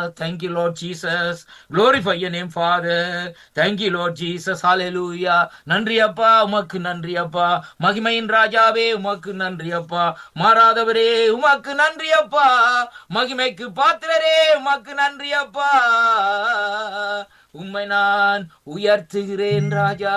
Thank you, Lord Jesus. Glorify your name, Father. Thank you, Lord Jesus. Hallelujah. நன்றி அப்பா உமக்கு நன்றி அப்பா மகிமையின் ராஜாவே உமக்கு நன்றி அப்பா மாறாதவரே உமக்கு நன்றி அப்பா மகிமைக்கு பாத்திரரே உமக்கு நன்றி அப்பா உம்மை நான் உயர்த்துகிறேன் ராஜா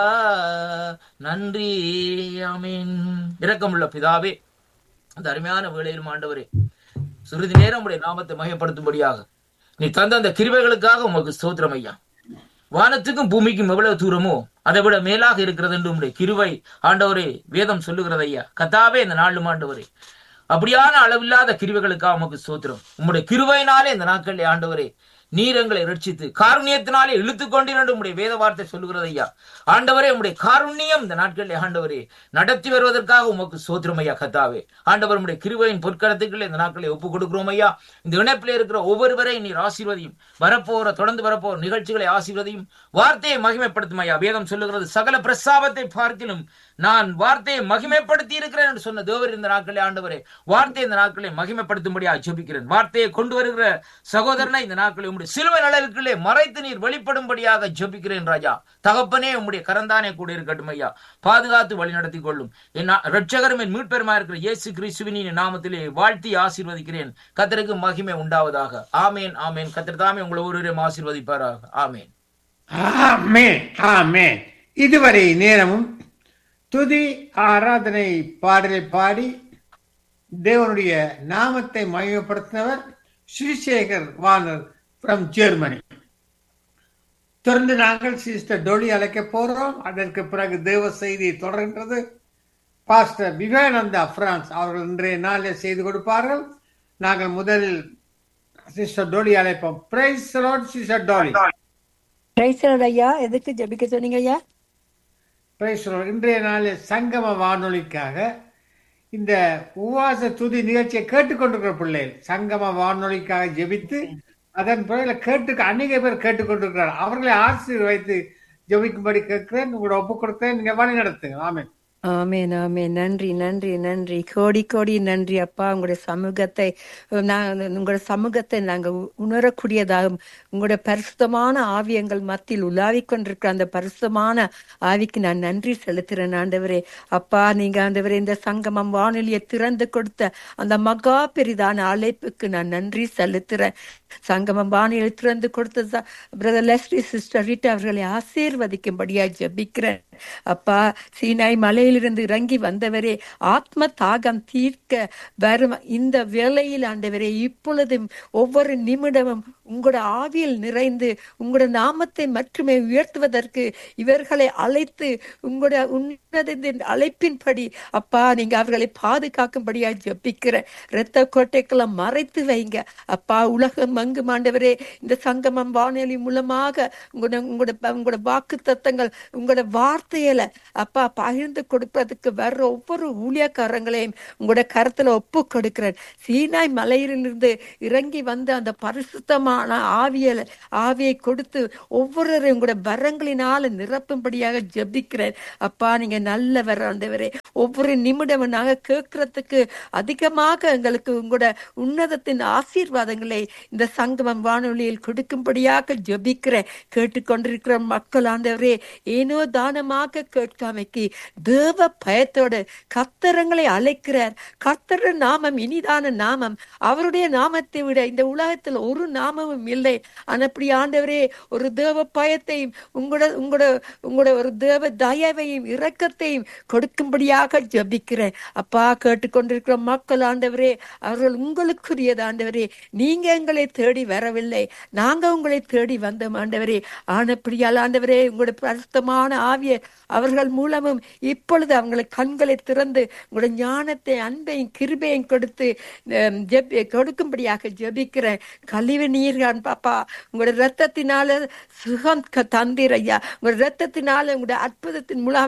நன்றி ஆமீன் இரக்கமுள்ள பிதாவே அந்த அருமையான வேளையிலும் ஆண்டவரே சிறிது நேரம் உடைய நாமத்தை மயப்படுத்தும்படியாக நீ தந்த அந்த கிருபைகளுக்காக உமக்கு ஸ்தோத்திரம் ஐயா வானத்துக்கும் பூமிக்கும் எவ்வளவு தூரமோ அதை விட மேலாக இருக்கிறது என்று உம்முடைய கிருவை ஆண்டவரே வேதம் சொல்லுகிறது ஐயா கத்தாவே இந்த நாளும் ஆண்டவரே அப்படியான அளவில்லாத கிருவைகளுக்காக உமக்கு ஸ்தோத்திரம் உம்முடைய கிருவையினாலே இந்த நாட்களில் ஆண்டவரே நீர் எங்களை ரட்சித்து காருண்யத்தினாலே இழுத்து கொண்டிருந்த உம்முடைய வேத வார்த்தை சொல்லுகிறது ஐயா ஆண்டவரே உம்முடைய காருண்யம் இந்த நாட்களில் ஆண்டவரே நடத்தி வருவதற்காக உமக்கு சோத்திரம் ஐயா கத்தாவே ஆண்டவர் உம்முடைய கிருபையின் பொற்கரத்துக்களை இந்த நாட்களை ஒப்புக் கொடுக்கிறோம் ஐயா இந்த இணைப்பில் இருக்கிற ஒவ்வொருவரையும் நீர் ஆசீர்வதியும் வரப்போற தொடர்ந்து வரப்போற நிகழ்ச்சிகளை ஆசீர்வதியும் வார்த்தையை மகிமைப்படுத்தும் ஐயா வேதம் சொல்லுகிறது சகல பிரசாபத்தை பார்க்கிலும் நான் வார்த்தையை மகிமைப்படுத்தி இருக்கிறேன் என்று சொன்ன தேவர் இந்த நாட்களே ஆண்டவரே வார்த்தை இந்த நாட்களை மகிமைப்படுத்தும்படியா ஜெபிக்கிறேன் வார்த்தையை கொண்டு வருகிற சகோதரனை இந்த நாட்களை உம்முடைய சிலுவை நிழலுக்குள்ளே மறைத்து நீர் வெளிப்படும்படியாக ஜெபிக்கிறேன் ராஜா தகப்பனே உம்முடைய கரந்தானே கூட இருக்கட்டும் ஐயா பாதுகாத்து வழி நடத்தி கொள்ளும் என் ரட்சகரும் என் மீட்பெருமா இருக்கிற இயேசு கிறிஸ்துவின் நாமத்திலே வாழ்த்தி ஆசீர்வதிக்கிறேன் கத்தருக்கு மகிமை உண்டாவதாக ஆமேன் ஆமேன் கத்தர் தாமே உங்களை ஒருவரையும் ஆசீர்வதிப்பாராக ஆமேன் ஆமென் ஆமென் இதுவரை நேரமும் துதி ஆராதனை பாடலை பாடி தேவனுடைய நாமத்தை மகிமைப்படுத்தினவர் ஸ்ரீசேகர் வானர் ஃப்ரம் ஜெர்மனி தொடர்ந்து நாங்கள் சிஸ்டர் டொலி அழைக்க போறோம் அதற்கு பிறகு தேவ செய்தி தொடர்கின்றது பாஸ்டர் விவேகானந்தா பிரான்ஸ் அவர்கள் இன்றைய நாளில் செய்து கொடுப்பார்கள் நாங்கள் முதலில் சிஸ்டர் டோலி அழைப்போம் பிரைஸ் சிஸ்டர் டோலி பிரைசலோட ஐயா எதுக்கு ஜெபிக்க சொன்னீங்க ஐயா Praise the Lord. இன்றைய நாளில் சங்கம வானொலிக்காக இந்த உவாச துதி நிகழ்ச்சியை கேட்டுக்கொண்டிருக்கிற பிள்ளைகள் சங்கம வானொலிக்காக ஜெபித்து அதன் பிறகு கேட்டு அநேக பேர் கேட்டுக்கொண்டிருக்கிறார் அவர்களை ஆசீர்வைத்து ஜெபிக்கும்படி கேட்கிறேன் உங்களோட ஒப்பு கொடுக்கிறேன் நீங்க வழி நடத்துங்க ஆமென் ஆமென் ஆமென் நன்றி நன்றி நன்றி கோடி கோடி நன்றி அப்பா உங்களுடைய சமூகத்தை நான் உங்களுடைய சமூகத்தை நாங்கள் உ- உணரக்கூடியதாகும் உங்களுடைய பரிசுத்தமான ஆவி எங்கள் மத்தியில் உலாவிக் கொண்டிருக்கிற அந்த பரிசுத்தமான ஆவிக்கு நான் நன்றி செலுத்துறேன் ஆண்டவரே அப்பா நீங்க ஆண்டவரே இந்த சங்கமம் வானொலியை திறந்து கொடுத்த அந்த மகா பெரிதான அழைப்புக்கு நான் நன்றி செலுத்துறேன் சங்கமம் வானொலியை திறந்து கொடுத்த பிரதர் லெஸ்லி சிஸ்டர் ரீட்டா அவர்களை ஆசீர்வதிக்கும்படியா ஜெபிக்கிறேன் அப்பா சீனாய் மலையிலிருந்து இறங்கி வந்தவரே ஆத்ம தாகம் தீர்க்க வரும் இந்த வேளையில் ஆண்டவரே இப்பொழுதும் ஒவ்வொரு நிமிடமும் உங்களோட ஆவியில் நிறைந்து உங்களோட நாமத்தை மட்டுமே உயர்த்துவதற்கு இவர்களை அழைத்து உங்களோட உன்னதத்தின் அழைப்பின்படி அப்பா நீங்க அவர்களை பாதுகாக்கும்படியா ஜெபிக்கிறேன் இரத்த கோட்டைக்கெல்லாம் மறைத்து வைங்க அப்பா உலகம் மங்கும் ஆண்டவரே இந்த சங்கமம் வானொலி மூலமாக உங்களோட உங்களோட உங்களோட வாக்கு தத்தங்கள் உங்களோட வார்த்தையில அப்பா பகிர்ந்து கொடுப்பதற்கு வர்ற ஒவ்வொரு ஊழியக்காரங்களையும் உங்களோட கருத்துல ஒப்பு கொடுக்கிறேன் சீனாய் மலையிலிருந்து இறங்கி வந்த அந்த பரிசுத்தமான ஆவியல ஆவியை கொடுத்து ஒவ்வொருவரையும் உங்களோட வரங்களினால நிரப்பும்படியாக ஜெபிக்கிறேன் அப்பா நீங்க நல்லவர் ஆண்டவரே ஒவ்வொரு நிமிடமும் நாங்க கேட்கறதுக்கு அதிகமாக எங்களுக்கு உங்களோட உன்னதத்தின் ஆசீர்வாதங்களை இந்த சங்கமம் வானொலியில் கொடுக்கும்படியாக ஜெபிக்கிறேன் கேட்டுக்கொண்டிருக்கிற மக்கள் ஆண்டவரே ஏனோ தானமாக கேட்காமைக்கு தேவ பயத்தோடு கத்தரங்களை அழைக்கிறார் கத்தர் நாமம் இனிதான நாமம் அவருடைய நாமத்தை விட இந்த உலகத்தில் ஒரு நாமமும் இல்லை ஆனா அப்படி ஆண்டவரே ஒரு தேவ பயத்தையும் உங்களோட உங்களோட உங்களோட ஒரு தேவ தயவையும் இரக்கத்தையும் கொடுக்கும்படியாக ஜெபிக்கிறேன் அப்பா கேட்டுக்கொண்டிருக்கிற மக்கள் ஆண்டவரே அவர்கள் உங்களுக்குரியது ஆண்டவரே நீங்க எங்களை தேடி வரவில்லை நாங்க உங்களை தேடி வந்தோம் ஆண்டவரே ஆனப்படியால் ஆண்டவரே உங்களுடைய பரிசுத்தமான ஆவிய அவர்கள் மூலமும் இப்பொழுது அவங்களுக்கு கண்களை திறந்து உங்களுடைய ஞானத்தை அன்பையும் கிருபையும் கொடுத்து ஹம், ஜெபி கொடுக்கும்படியாக ஜெபிக்கிறேன் கழிவு நீர்கான் பாப்பா உங்களோட ரத்தத்தினால சுகம் க- தந்தீர் ஐயா உங்களோட ரத்தத்தினால உங்களுடைய அற்புதத்தின் மூலமாக ரட்சி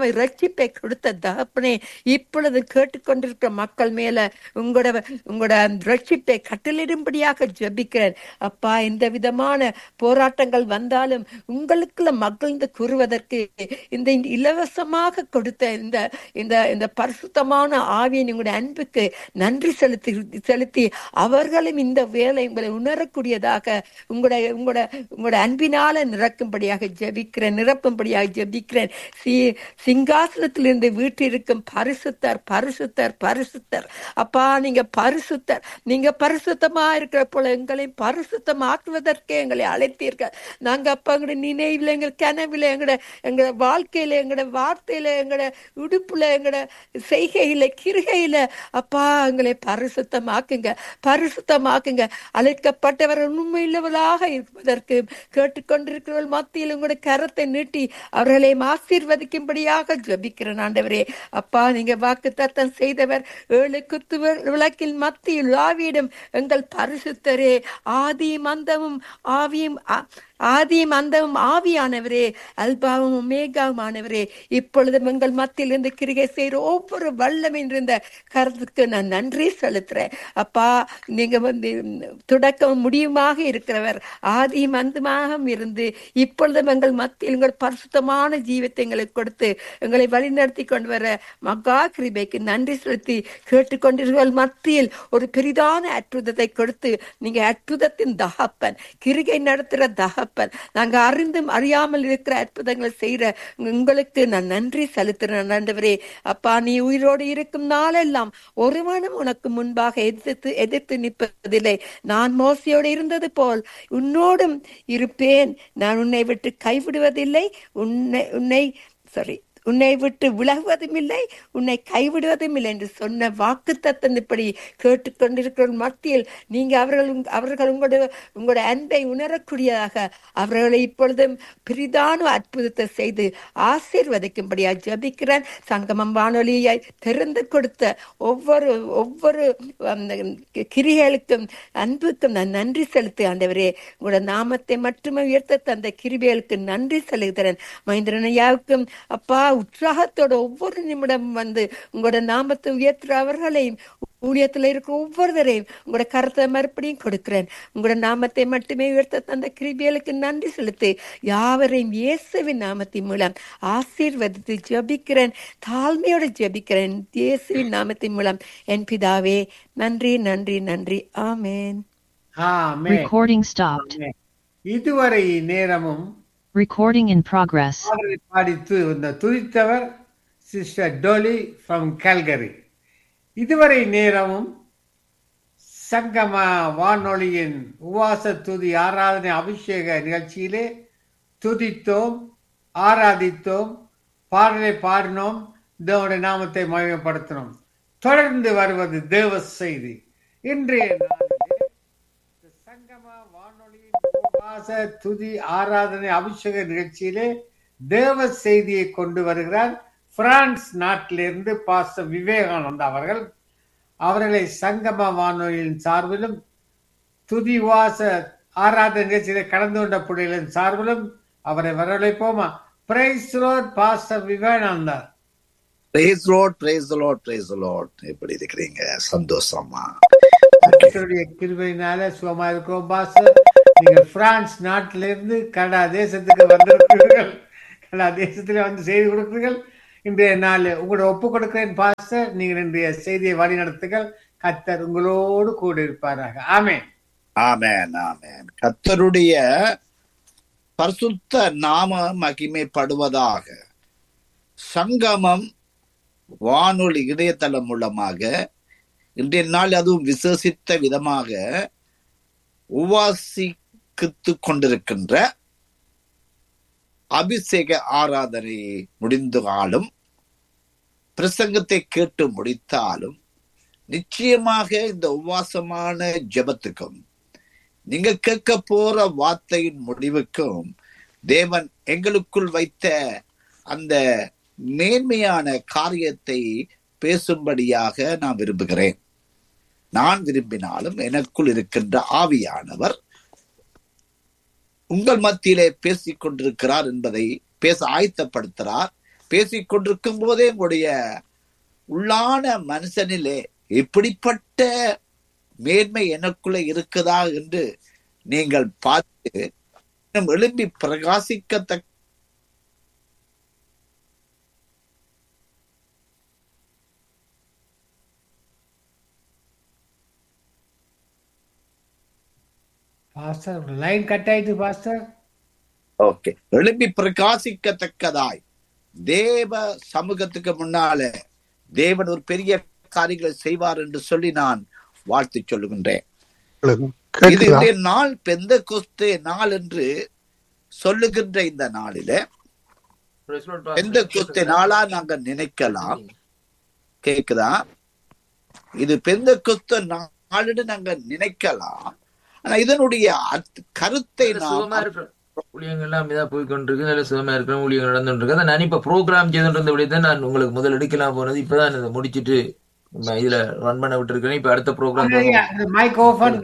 ரட்சிப்பை கொடுத்த தகப்பனே இப்பொழுது கேட்டுக்கொண்டிருக்கிற மக்கள் மேல உங்களோட உங்களோட அந்த ரட்சிப்பை கட்டளிடும்படியாக ஜெபிக்கிறேன் அப்பா எந்த விதமான போராட்டங்கள் வந்தாலும் உங்களுக்குள்ள மகிழ்ந்து கூறுவதற்கு இந்த இலவசமாக கொடுத்த இந்த இந்த இந்த பரிசுத்தமான ஆவியின் உங்களுடைய அன்புக்கு நன்றி செலுத்தி செலுத்தி அவர்களும் இந்த வேலை உங்களை உணரக்கூடியதாக உங்களுடைய உங்களோட உங்களோட அன்பினால நிரக்கும்படியாக ஜெபிக்கிறேன் நிரப்பும்படியாக ஜெபிக்கிறேன் சி சிங்காசனத்திலிருந்து வீட்டிருக்கும் பரிசுத்தர் பரிசுத்தர் பரிசுத்தர் அப்பா நீங்க பரிசுத்தர் நீங்க பரிசுத்தமா இருக்கிற போல எங்களை பரிசுத்தமாக்குவதற்கே எங்களை அழைத்தீர்கள் நாங்க அப்பா எங்களுடைய நினைவுல எங்கள் கனவுல எங்களோட எங்களோட வாழ்க்கையில எங்களோட வார்த்தையில எங்களோட உடுப்புல எங்களோட செய்கையில கிருகையில அப்பா எங்களை பரிசுத்தமாக்குங்க பரிசுத்தமாக்குங்க அழைக்கப்பட்டவர்கள் உண்மையுள்ளவர்களாக இருப்பதற்கு கேட்டுக்கொண்டிருக்கிறவர்கள் மத்தியில் உங்களுடைய கரத்தை நீட்டி அவர்களை ஆசீர்வதிக்கும்படியாக ஜெபிக்கிறேன் ஆண்டவரே அப்பா நீங்க வாக்கு தத்தம் செய்தவர் ஏழு குத்து வி- விளக்கின் மத்தியில் ஆவியிடம் எங்கள் பரிசுத்தரே ஆதியும் அந்தமும் ஆவியும் ஆ- ஆதியும் அந்தமும் ஆவியானவரே அல்பாவும் உமேகாவுமானவரே இப்பொழுதும் எங்கள் மத்தியில் இருந்து கிரிகை செய்கிற ஒவ்வொரு வல்லமையின் இருந்த கருத்துக்கு நான் நன்றி செலுத்துறேன் அப்பா நீங்க வந்து தொடக்கம் முடியுமாக இருக்கிறவர் ஆதியும் அந்தமாக இருந்து இப்பொழுதும் எங்கள் மத்தியில் உங்கள் பரிசுத்தமான ஜீவத்தை எங்களுக்கு கொடுத்து எங்களை வழிநடத்தி கொண்டு வர மகா கிருபைக்கு நன்றி செலுத்தி கேட்டுக்கொண்டிருக்கிற மத்தியில் ஒரு பெரிதான அற்புதத்தை கொடுத்து நீங்க அற்புதத்தின் தகப்பன் கிருகை நடத்துற தகப்பன் நாங்க அறிந்தும் அறியாமல் இருக்கிற அற்புதங்களை செய்யற உங்களுக்கு நான் நன்றி செலுத்துறேன் ஆண்டவரே அப்பா நீ உயிரோடு இருக்கும் நாளெல்லாம் ஒருவனும் உனக்கு முன்பாக எதிர்த்து எதிர்த்து நிற்பதில்லை நான் மோசையோடு இருந்தது போல் உன்னோடும் இருப்பேன் நான் உன்னை விட்டு கைவிடுவதில்லை உன்னை உன்னை சாரி உன்னை விட்டு விலகுவதும் இல்லை உன்னை கைவிடுவதும் இல்லை என்று சொன்ன வாக்கு இப்படி கேட்டுக்கொண்டிருக்கிற மத்தியில் நீங்க அவர்கள் உங்க- அவர்கள் உங்களுடைய உங்களுடைய அன்பை உணரக்கூடியதாக அவர்களை இப்பொழுதும் பிரிதான அற்புதத்தை செய்து ஆசீர்வதிக்கும்படியா ஜபிக்கிறேன் சங்கமம் வானொலியை திறந்து கொடுத்த ஒவ்வொரு ஒவ்வொரு அந்த கிரிகளுக்கும் அன்புக்கும் நான் நன்றி செலுத்து ஆண்டவரே உங்களோட நாமத்தை மட்டுமே உயர்த்த தந்த கிருபைகளுக்கு நன்றி செலுத்துகிறேன் மகேந்திரனையாவுக்கும் அப்பா உற்சாகத்தோட ஒவ்வொரு நிமிடம் வந்து உங்களோட நாமத்தை உயர்த்துற அவர்களையும் ஊழியத்துல இருக்கிற ஒவ்வொருவரையும் உங்களோட கருத்தை மறுபடியும் கொடுக்கிறேன் உங்களோட நாமத்தை மட்டுமே உயர்த்த தந்த கிருபியலுக்கு நன்றி செலுத்தி யாவரையும் இயேசுவின் நாமத்தின் மூலம் ஆசீர்வதித்து ஜெபிக்கிறேன் தாழ்மையோடு ஜெபிக்கிறேன் இயேசுவின் நாமத்தின் மூலம் என் பிதாவே நன்றி நன்றி நன்றி ஆமென் ஆமென். Recording stopped. ஆமென். இதுவரை நேரமும் Recording in progress. பாடலை பாடித்து இந்த துதித்தவர் சிஸ்டர் டோலி ஃப்ரம் கால்கரி இதுவரை நேரமும் சங்கம வானொலியின் உவாச துதி ஆராதனை அபிஷேக நிகழ்ச்சியிலே துதித்தோம் ஆராதித்தோம் பாடலை பாடினோம் தேவனுடைய நாமத்தை மகிமைப்படுத்தினோம் தொடர்ந்து வருவது தேவ செய்தி இன்றைய நாளிலே இந்த சங்கம வானொலியின் உபவாச துதி ஆராதனை அபிஷேக நிகழ்ச்சியிலே தேவ செய்தியை கொண்டு வருகிறார் பிரான்ஸ் நாட்டிலிருந்து பாச விவேகானந்த் அவர்கள் அவர்களை சங்கம வானொலியின் சார்பிலும் துதி வாச ஆராதனை நிகழ்ச்சியிலே கலந்து கொண்ட புள்ளிகளின் சார்பிலும் அவரை வரவழைப்போமா praise Lord pastor Vivekananda praise Lord praise Lord praise Lord எப்படி இருக்கிறீங்க சந்தோஷமா கர்த்தருடைய கிருபையினால சுகமா இருக்கிறோம் பாஸ்டர் நீங்க பிரான்ஸ் நாட்டில இருந்து கனடா தேசத்துக்கு வந்திருக்கிறீர்கள் கனடா தேசத்துல வந்து செய்தி கொடுக்கிறீர்கள் இன்றைய நாள் உங்களோட ஒப்பு கொடுக்கிறேன் பாஸ்டர் நீங்கள் இன்றைய செய்தியை வழி நடத்துங்கள் கத்தர் உங்களோடு கூட இருப்பாராக ஆமென் ஆமென் ஆமென் கர்த்தருடைய பரிசுத்த நாம மகிமைப்படுவதாக சங்கமம் வானொலி இணையதளம் மூலமாக இன்றைய நாள் அதுவும் விசேஷித்த விதமாக உவாசித்து கொண்டிருக்கின்ற அபிஷேக ஆராதனை முடிந்தாலும் பிரசங்கத்தை கேட்டு முடித்தாலும் நிச்சயமாக இந்த உவாசமான ஜெபத்துக்கும் நீங்க கேட்க போற வார்த்தையின் முடிவுக்கும் தேவன் எங்களுக்குள் வைத்த அந்த மேன்மையான காரியத்தை பேசும்படியாக நான் விரும்புகிறேன் நான் விரும்பினாலும் எனக்குள் இருக்கின்ற ஆவியானவர் உங்கள் மத்தியிலே பேசிக் கொண்டிருக்கிறார் என்பதை பேச ஆயத்தப்படுத்துகிறார் பேசிக் கொண்டிருக்கும் போதே உங்களுடைய உள்ளான மனுஷனிலே இப்படிப்பட்ட மேன்மை எனக்குள்ள இருக்குதா என்று நீங்கள் பார்த்து இன்னும் எழும்பி பிரகாசிக்கத்தக்க பாஸ்டர் லைன் கட் ஆயிட்டு பாஸ்டர் ஓகே எழும்பி பிரகாசிக்கத்தக்கதாய் தேவ சமூகத்துக்கு முன்னால தேவன் ஒரு பெரிய காரியங்களை செய்வார் என்று சொல்லி நான் வாழ்த்து சொல்லுகின்றேன் இது கேட்குதா இன்றைய நாள் பெந்த கொஸ்தே நாள் என்று சொல்லுகின்ற இந்த நாளில Praise Lord, பெந்த கொஸ்தே நாளா நாங்க நினைக்கலாம் கேக்குதா இது பெந்த கொஸ்த நாளுன்னு நாங்க நினைக்கலாம் ஆனா இதனுடைய அர்த்த- கருத்தை நல்ல நாம் சுகமா இருக்கிற ஊழியங்கள் எல்லாம் இதா போய் கொண்டிருக்கு நல்ல சுகமா இருக்கிற ஊழியங்கள் நடந்துட்டு இருக்கு அதான் நான் இப்ப ப்ரோக்ராம் செய்துட்டு இருந்த தான் நான் உங்களுக்கு முதல் எடுக்கலாம் போனது இப்பதான் இதை முடிச்சிட்டு நான் இதுல ரன் பண்ண விட்டுருக்கேன் இப்ப அடுத்த programme mike open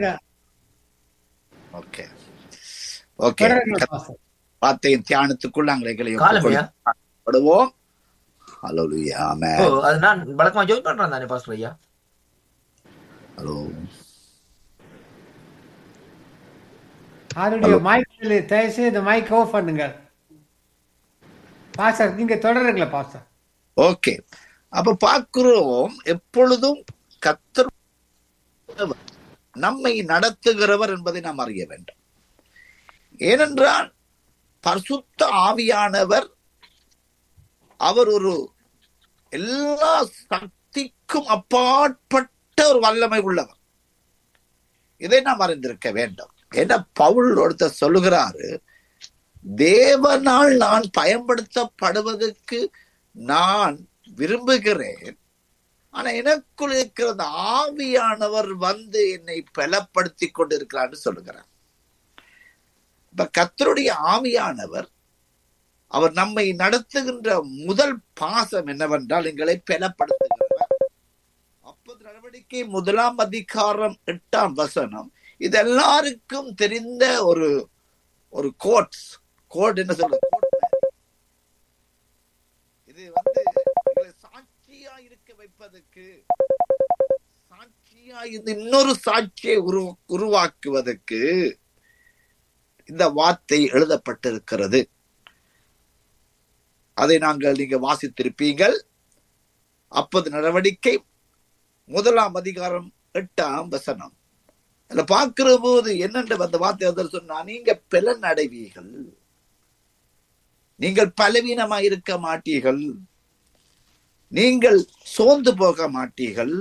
okay okay pastor வார்த்தையின் தியானத்துக்குள் நாங்கள் எங்களை காலமையா ஒப்புக்கொடுவோம் ஹalleluya ஓ ஆமென் அது நான் வழக்கமா ஜோயின் பண்றேன் தானே பாஸ்டர் ஐயா ஹலோ அவருடைய மைக் தயவுசெய்து இந்த மைக் ஆஃப் பண்ணுங்க பாஸ்டர் நீங்க தொடருங்களா பாஸ்டர் ஓகே அப்ப பார்க்கிறோம் எப்பொழுதும் கத்தர் நம்மை நடத்துகிறவர் என்பதை நாம் அறிய வேண்டும் ஏனென்றால் பரிசுத்த ஆவியானவர் அவர் ஒரு எல்லா சக்திக்கும் அப்பாற்பட்ட ஒரு வல்லமை உள்ளவர் இதை நாம் அறிந்திருக்க வேண்டும் ஏன்னா பவுல் ஒருத்தர் சொல்லுகிறாரு தேவனால் நான் பயன்படுத்தப்படுவதற்கு நான் விரும்புகிறேன் ஆனா எனக்குள் இருக்கிற அந்த ஆவியானவர் வந்து என்னை பலப்படுத்தி கொண்டிருக்கிறான்னு சொல்லுகிறார் இப்ப கத்தருடைய ஆவியானவர் அவர் நம்மை நடத்துகின்ற முதல் பாசம் என்னவென்றால் எங்களை பலப்படுத்துகிறவர் அப்பது நடவடிக்கை முதலாம் அதிகாரம் எட்டாம் வசனம் இது எல்லாருக்கும் தெரிந்த ஒரு ஒரு கோட்ஸ் கோட் என்ன சொல்றது கோட் இது வந்து எங்களை சாட்சியா இருக்க வைப்பதற்கு சாட்சியா இருந்து இன்னொரு சாட்சியை உரு உருவாக்குவதற்கு இந்த வார்த்தை எழுதப்பட்டிருக்கிறது அதை நாங்கள் நீங்க வாசித்திருப்பீங்கள் அப்பது நடவடிக்கை முதலாம் அதிகாரம் எட்டாம் வசனம் அதுல பார்க்கிற போது என்னென்று அந்த வார்த்தை வந்து சொன்னா நீங்க பலன் அடைவீர்கள் நீங்கள் பலவீனமா இருக்க மாட்டீர்கள் நீங்கள் சோர்ந்து போக மாட்டீர்கள்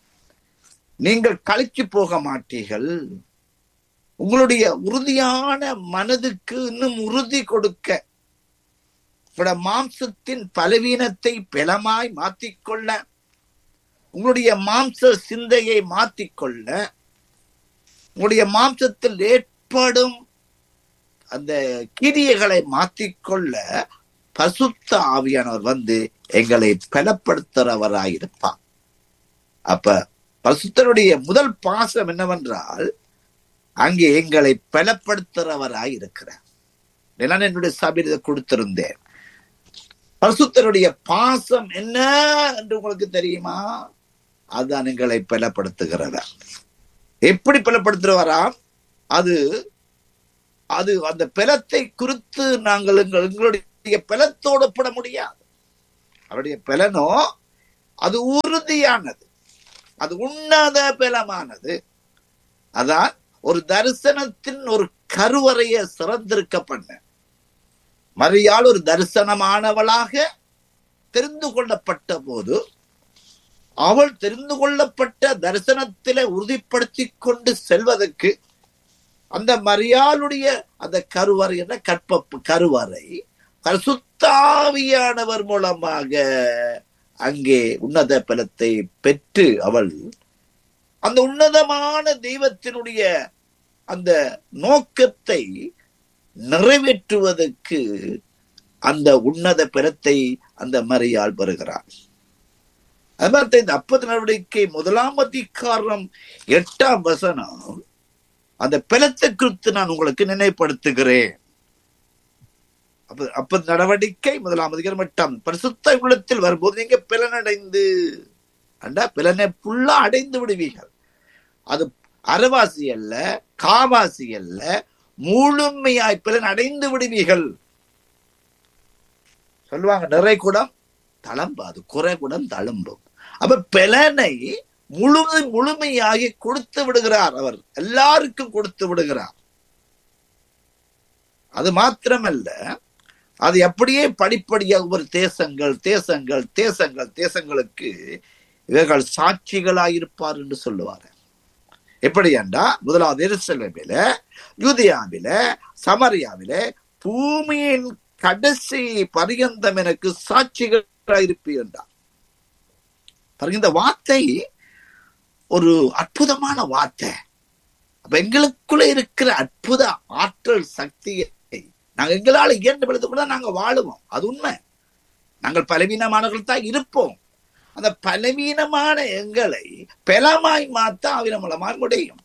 நீங்கள் கழிச்சு போக மாட்டீர்கள் உங்களுடைய உறுதியான மனதுக்கு இன்னும் உறுதி கொடுக்க உங்களோட மாம்சத்தின் பலவீனத்தை பலமாய் மாத்திக்கொள்ள உங்களுடைய மாம்ச சிந்தையை மாத்திக்கொள்ள உங்களுடைய மாம்சத்தில் ஏற்படும் அந்த கிரியைகளை மாத்திக்கொள்ள பசுத்த ஆவியானவர் வந்து எங்களை பலப்படுத்துறவராயிருப்பார் அப்ப பசுத்தருடைய முதல் பாசம் என்னவென்றால் அங்கே எங்களை பலப்படுத்துறவராய் இருக்கிறார் நான் என்னுடைய சபையில் இதை கொடுத்திருந்தேன் பரிசுத்தருடைய பாசம் என்ன என்று உங்களுக்கு தெரியுமா அதுதான் எங்களை பலப்படுத்துகிறவர் எப்படி பலப்படுத்துறவரா அது அது அந்த பலத்தை குறித்து நாங்கள் எங்கள் எங்களுடைய பலத்தோடு ஒப்பிட முடியாது அவருடைய பலனோ அது உறுதியானது அது உன்னத பலமானது அதான் ஒரு தரிசனத்தின் ஒரு கருவறைய சிறந்திருக்க பண்ண மரியாள் ஒரு தரிசனமானவளாக தெரிந்து கொள்ளப்பட்ட போது அவள் தெரிந்து கொள்ளப்பட்ட தரிசனத்திலே உறுதிப்படுத்தி கொண்டு செல்வதற்கு அந்த மரியாளுடைய அந்த கருவறை என்ற கற்ப கருவறை சுத்தாவியானவர் மூலமாக அங்கே உன்னத பலத்தை பெற்று அவள் அந்த உன்னதமான தெய்வத்தினுடைய அந்த நோக்கத்தை நிறைவேற்றுவதற்கு அந்த உன்னத பலத்தை அந்த மரியாள் பெறுகிறார் அது மாதிரி இந்த அப்பது நடவடிக்கை முதலாம் அதிகாரம் எட்டாம் வசனம் அந்த பலத்தை குறித்து நான் உங்களுக்கு நினைப்படுத்துகிறேன் அப்ப அப்ப நடவடிக்கை முதலாம் அதிகாரம் எட்டாம் பரிசுத்த உள்ளத்தில் வரும்போது நீங்க பிளனடைந்து அண்டா பிளனை புல்லா அடைந்து விடுவீர்கள் அது அரைவாசி அல்ல காவாசி அல்ல முழுமையாய் பிறன் அடைந்து விடுவீர்கள் சொல்லுவாங்க நிறை குடம் தளம்பாது குறை குடம் தழும்பும் அப்ப பிளனை முழுது முழுமையாகி கொடுத்து விடுகிறார் அவர் எல்லாருக்கும் கொடுத்து விடுகிறார் அது மாத்திரமல்ல அது அப்படியே படிப்படியாக ஒரு தேசங்கள் தேசங்கள் தேசங்கள் தேசங்களுக்கு இவர்கள் சாட்சிகளாயிருப்பார் என்று சொல்லுவார் எப்படி என்றா முதலாவது எருசலேமில யூதியாவில சமரியாவில பூமியின் கடைசி பரியந்தம் எனக்கு சாட்சிகளாயிருப்பீர் என்றார் பாருங்க இந்த வார்த்தை ஒரு அற்புதமான வார்த்தை அப்ப எங்களுக்குள்ள இருக்கிற அற்புத ஆற்றல் சக்தியை நாங்க எங்களால இயன்ற பொழுது கூட நாங்க வாழுவோம் அது உண்மை நாங்கள் பலவீனமானவர்கள் தான் இருப்போம் அந்த பலவீனமான எங்களை பலமாய் மாத்த ஆவின மூலமாக முடியும்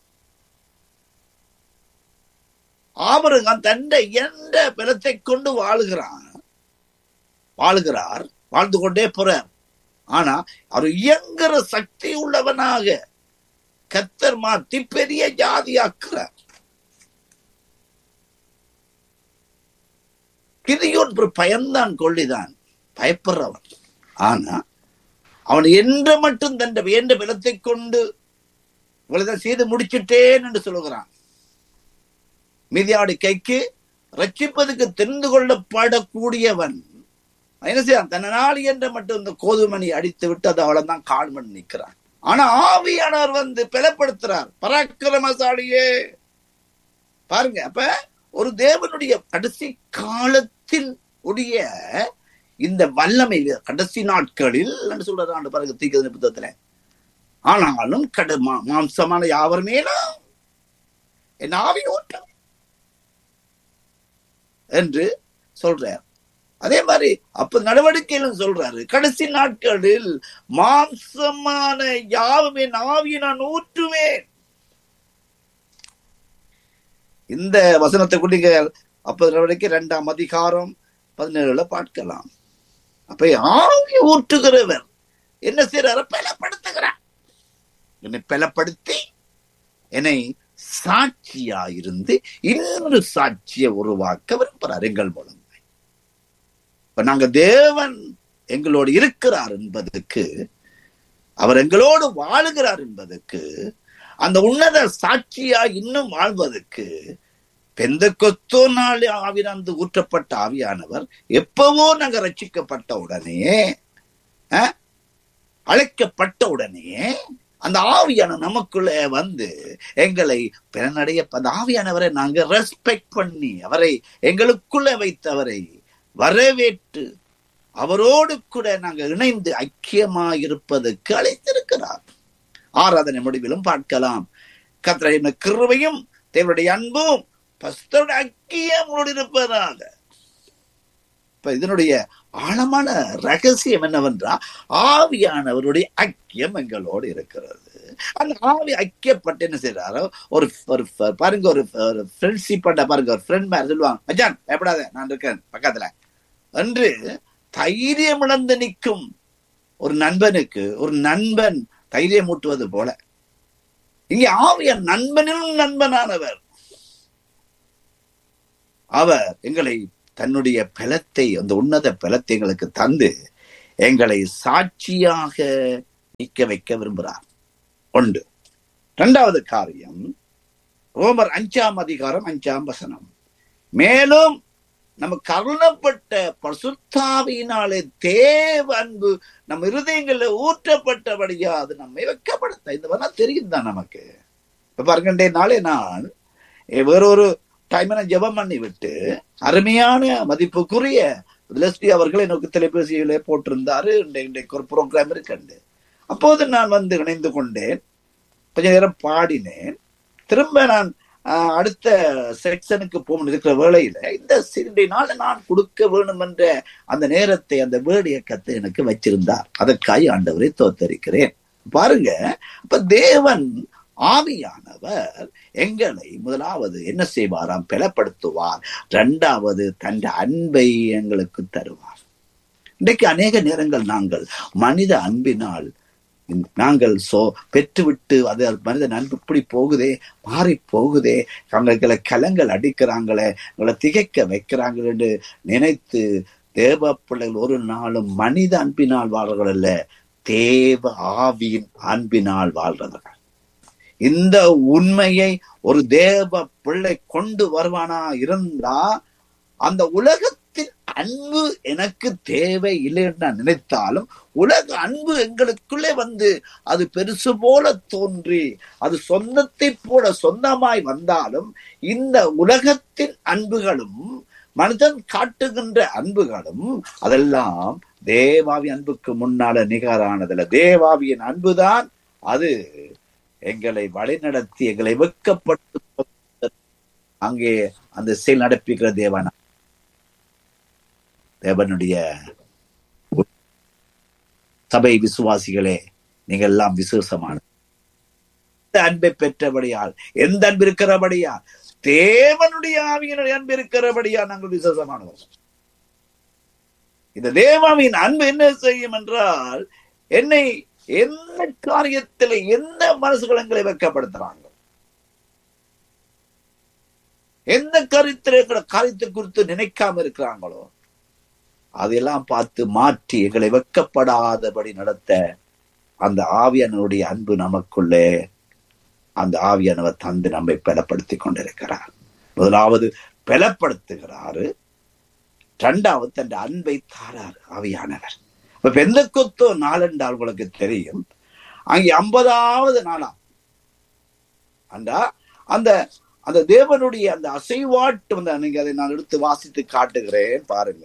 ஆபருங்க தண்டை எந்த பலத்தை கொண்டு வாழுகிறான் வாழுகிறார் வாழ்ந்து கொண்டே போறார் ஆனா அவர் இயங்குற சக்தி உள்ளவனாக கத்தர் மாத்தி பெரிய ஜாதியாக்குறார் கிரியோன் ஒரு பயந்தான் கொள்ளிதான் பயப்படுறவன் ஆனா அவன் என்ற மட்டும் தன் வேண்ட பலத்தை கொண்டு இவ்வளவுதான் செய்து முடிச்சிட்டேன் என்று சொல்லுகிறான் மீதியாடி கைக்கு ரட்சிப்பதுக்கு தெரிந்து கொள்ளப்படக்கூடியவன் என்ன செய்யறான் தன்னால் என்ற மட்டும் இந்த கோதுமணி அடித்து விட்டு அது அவ்வளவுதான் கால் பண்ணி நிற்கிறான் ஆனா ஆவியானவர் வந்து பலப்படுத்துறார் பராக்கிரமசாலியே பாருங்க அப்ப ஒரு தேவனுடைய கடைசி காலத்தில் உடைய இந்த வல்லமை கடைசி நாட்களில் என்று சொல்றாரு ஆண்டு பாருங்க தீர்க்க புத்தகத்துல ஆனாலும் கட மா- மாம்சமான யாவர் மேலும் என் ஆவி ஊட்டம் என்று சொல்றார் அதே மாதிரி அப்ப நடவடிக்கையிலும் சொல்றாரு கடைசி நாட்களில் மாம்சமான யாவும் என் ஆவியை நான் ஊற்றுவேன் இந்த வசனத்தை குடிங்க அப்ப நடவடிக்கை இரண்டாம் அதிகாரம் பதினேழுல பார்க்கலாம் அப்ப ஆவி ஊற்றுகிறவர் என்ன செய்யறாரு பலப்படுத்துகிறார் என்னை பலப்படுத்தி என்னை சாட்சியா இருந்து இன்னொரு சாட்சியை உருவாக்க விரும்புகிறார் எங்கள் மூலம் இப்ப நாங்க தேவன் எங்களோடு இருக்கிறார் என்பதற்கு அவர் எங்களோடு வாழுகிறார் என்பதற்கு அந்த உன்னத சாட்சியா இன்னும் வாழ்வதற்கு பெந்த கொத்தோ நாள் ஆவிராந்து ஊற்றப்பட்ட ஆவியானவர் எப்பவோ நாங்க ரட்சிக்கப்பட்ட உடனே அஹ், அழைக்கப்பட்ட உடனே அந்த ஆவியான நமக்குள்ள வந்து எங்களை பிறனடைய அந்த ஆவியானவரை நாங்க ரெஸ்பெக்ட் பண்ணி அவரை எங்களுக்குள்ள வைத்தவரை வரவேற்று அவரோடு கூட நாங்க இணைந்து ஐக்கியமாயிருப்பதற்கு அழைத்திருக்கிறார் ஆராதனை முடிவிலும் பார்க்கலாம் கத்திரையின் கிருவையும் தேவனுடைய அன்பும் பஸ்தருடைய ஐக்கியமோடு இருப்பதாக இப்ப இதனுடைய ஆழமான ரகசியம் என்னவென்றால் ஆவியானவருடைய ஐக்கியம் எங்களோடு இருக்கிறது அந்த ஆவி ஐக்கியப்பட்டு என்ன செய்யறாரோ ஒரு ஒரு பாருங்க ஒரு ஒரு ஃப்ரெண்ட்ஷிப் பண்ண பாருங்க ஒரு ஃப்ரெண்ட் மாதிரி சொல்லுவாங்க மச்சான் பயப்படாத நான் இருக்கேன் பக்கத்துல என்று தைரியம் இழந்து நிற்கும் ஒரு நண்பனுக்கு ஒரு நண்பன் தைரியம் ஊட்டுவது போல இங்கே ஆவியர் நண்பனிலும் நண்பனானவர் அவர் எங்களை தன்னுடைய பலத்தை அந்த உன்னத பலத்தை எங்களுக்கு தந்து எங்களை சாட்சியாக நிற்க வைக்க விரும்புகிறார் ஒன்று இரண்டாவது காரியம் ரோமர் அஞ்சாம் அதிகாரம் அஞ்சாம் வசனம் மேலும் நமக்கு அருளப்பட்ட பசுத்தாவியினாலே தேவ அன்பு நம்ம இருதயங்கள்ல ஊற்றப்பட்டபடியா அது நம்மை வைக்கப்படுத்த இந்த வரலாம் தெரியும் தான் நமக்கு இப்ப பாருங்கண்டே நாளே நான் எ- வேறொரு டைம் நான் ஜெபம் பண்ணி விட்டு அருமையான மதிப்புக்குரிய லெஸ்லி அவர்கள் எனக்கு தொலைபேசியிலே போட்டிருந்தாரு இன்றை- இன்றைக்கு ஒரு ப்ரோக்ராம் இருக்கண்டு அப்போது நான் வந்து இணைந்து கொண்டேன் கொஞ்ச நேரம் பாடினேன் திரும்ப நான் ஆஹ், அடுத்த செக்ஷனுக்கு போகணும் இருக்கிற வேளையில இந்த சிறுடைய நாள் நான் கொடுக்க வேணும் என்ற அந்த நேரத்தை அந்த வேடு இயக்கத்தை எனக்கு வச்சிருந்தார் அதற்காக ஆண்டவரை தோத்தரிக்கிறேன் பாருங்க அப்ப தேவன் ஆவியானவர் எங்களை முதலாவது என்ன செய்வாராம் பலப்படுத்துவார் இரண்டாவது தன் அன்பை எங்களுக்கு தருவார் இன்றைக்கு அநேக நேரங்கள் நாங்கள் மனித அன்பினால் நாங்கள் சோ பெற்றுவிட்டு அது மனிதன் அன்பு இப்படி போகுதே மாறி போகுதே அவங்களை கலங்கள் அடிக்கிறாங்களே எங்களை திகைக்க வைக்கிறாங்கள் என்று நினைத்து தேவ பிள்ளைகள் ஒரு நாளும் மனித அன்பினால் வாழ்றவர்கள் அல்ல தேவ ஆவியின் அன்பினால் வாழ்றவர்கள் இந்த உண்மையை ஒரு தேவ பிள்ளை கொண்டு வருவானா இருந்தா அந்த உலகத்தின் அன்பு எனக்கு தேவை இல்லை என்று நான் நினைத்தாலும் உலக அன்பு எங்களுக்குள்ளே வந்து அது பெருசு போல தோன்றி அது சொந்தத்தை போல சொந்தமாய் வந்தாலும் இந்த உலகத்தின் அன்புகளும் மனிதன் காட்டுகின்ற அன்புகளும் அதெல்லாம் தேவாவி அன்புக்கு முன்னால நிகரானதில்ல தேவாவியின் அன்புதான் அது எங்களை வழிநடத்தி எங்களை வெக்கப்பட்டு அங்கே அந்த செயல் நடப்பிக்கிற தேவன் தேவனுடைய சபை விசுவாசிகளே நீங்கள் எல்லாம் விசேஷமான அன்பை பெற்றபடியால் எந்த அன்பு இருக்கிறபடியால் தேவனுடைய ஆவியினுடைய அன்பு இருக்கிறபடியால் நாங்கள் விசேஷமானவர் இந்த தேவாவின் அன்பு என்ன செய்யும் என்றால் என்னை எந்த காரியத்தில் எந்த மனசுகளை வைக்கப்படுத்துறாங்க எந்த கருத்தில் காரியத்தை குறித்து நினைக்காம இருக்கிறாங்களோ அதையெல்லாம் பார்த்து மாற்றி எங்களை வெக்கப்படாதபடி நடத்த அந்த ஆவியானவருடைய அன்பு நமக்குள்ளே அந்த ஆவியானவர் தந்து நம்மை பலப்படுத்தி கொண்டிருக்கிறார் முதலாவது பலப்படுத்துகிறாரு இரண்டாவது தன் அன்பை தாரார் ஆவியானவர் இப்ப எந்த கொத்தோ நாளென்றால் உங்களுக்கு தெரியும் அங்கே ஐம்பதாவது நாளாம் அண்டா அந்த அந்த தேவனுடைய அந்த அசைவாட்டு வந்து நீங்க அதை நான் எடுத்து வாசித்து காட்டுகிறேன் பாருங்க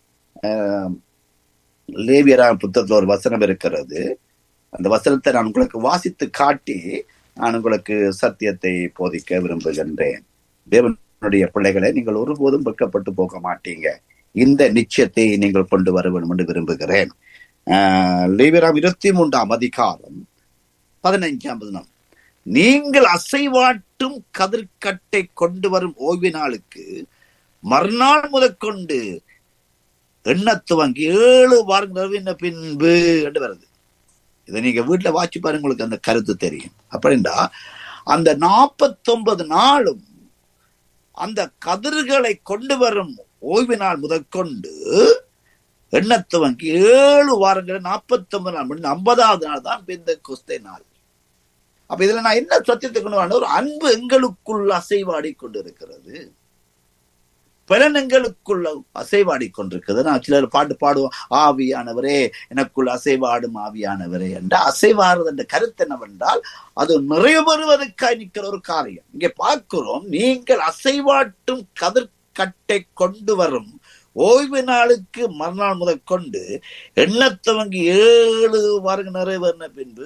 லேவியரா புத்தகத்துல ஒரு வசனம் இருக்கிறது அந்த வசனத்தை நான் உங்களுக்கு வாசித்து காட்டி நான் உங்களுக்கு சத்தியத்தை போதிக்க விரும்புகின்றேன் தேவனுடைய பிள்ளைகளை நீங்கள் ஒருபோதும் வெக்கப்பட்டு போக மாட்டீங்க இந்த நிச்சயத்தை நீங்கள் கொண்டு வர வேண்டும் என்று விரும்புகிறேன் லேவியராம் இருபத்தி மூன்றாம் அதிகாரம் பதினைஞ்சாம் வசனம் நீங்கள் அசைவாட்டும் கதிர்கட்டை கொண்டு வரும் ஓய்வு நாளுக்கு மறுநாள் முதற்கொண்டு எண்ண துவங்கி ஏழு வாரங்கள் பின்பு என்று வருது இதை நீங்க வீட்டுல வாட்சி பாருங்க உங்களுக்கு அந்த கருத்து தெரியும் அப்படின்னா அந்த நாற்பத்தொன்பது நாளும் அந்த கதிர்களை கொண்டு வரும் ஓய்வு நாள் முதற்கொண்டு எண்ண துவங்கி ஏழு வாரங்கள் நாற்பத்தி ஒன்பது நாள் முடிந்து ஐம்பதாவது நாள் தான் இந்த கொஸ்தை நாள் அப்ப இதுல நான் என்ன சத்தியத்தை கொண்டு ஒரு அன்பு எங்களுக்குள் அசைவாடி கொண்டிருக்கிறது பலனங்களுக்குள்ள அசைவாடி கொண்டிருக்கிறது நான் சிலர் பாட்டு பாடுவோம் ஆவியானவரே எனக்குள் அசைவாடும் ஆவியானவரே என்ற அசைவாடுறது என்ற கருத்து என்னவென்றால் அது நிறைவேறுவதற்காக நிற்கிற ஒரு காரியம் இங்கே பார்க்கிறோம் நீங்கள் அசைவாட்டும் கதிர்கட்டை கொண்டு வரும் ஓய்வு நாளுக்கு மறுநாள் முதல் கொண்டு எண்ண துவங்கி ஏழு வாரங்கள் நிறைவேறின பின்பு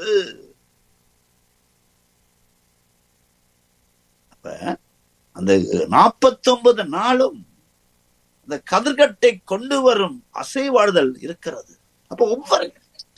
அந்த நாற்பத்தி ஒன்பது நாளும் அந்த கதிர்கட்டை கொண்டு வரும் அசைவாடுதல் இருக்கிறது அப்ப ஒவ்வொரு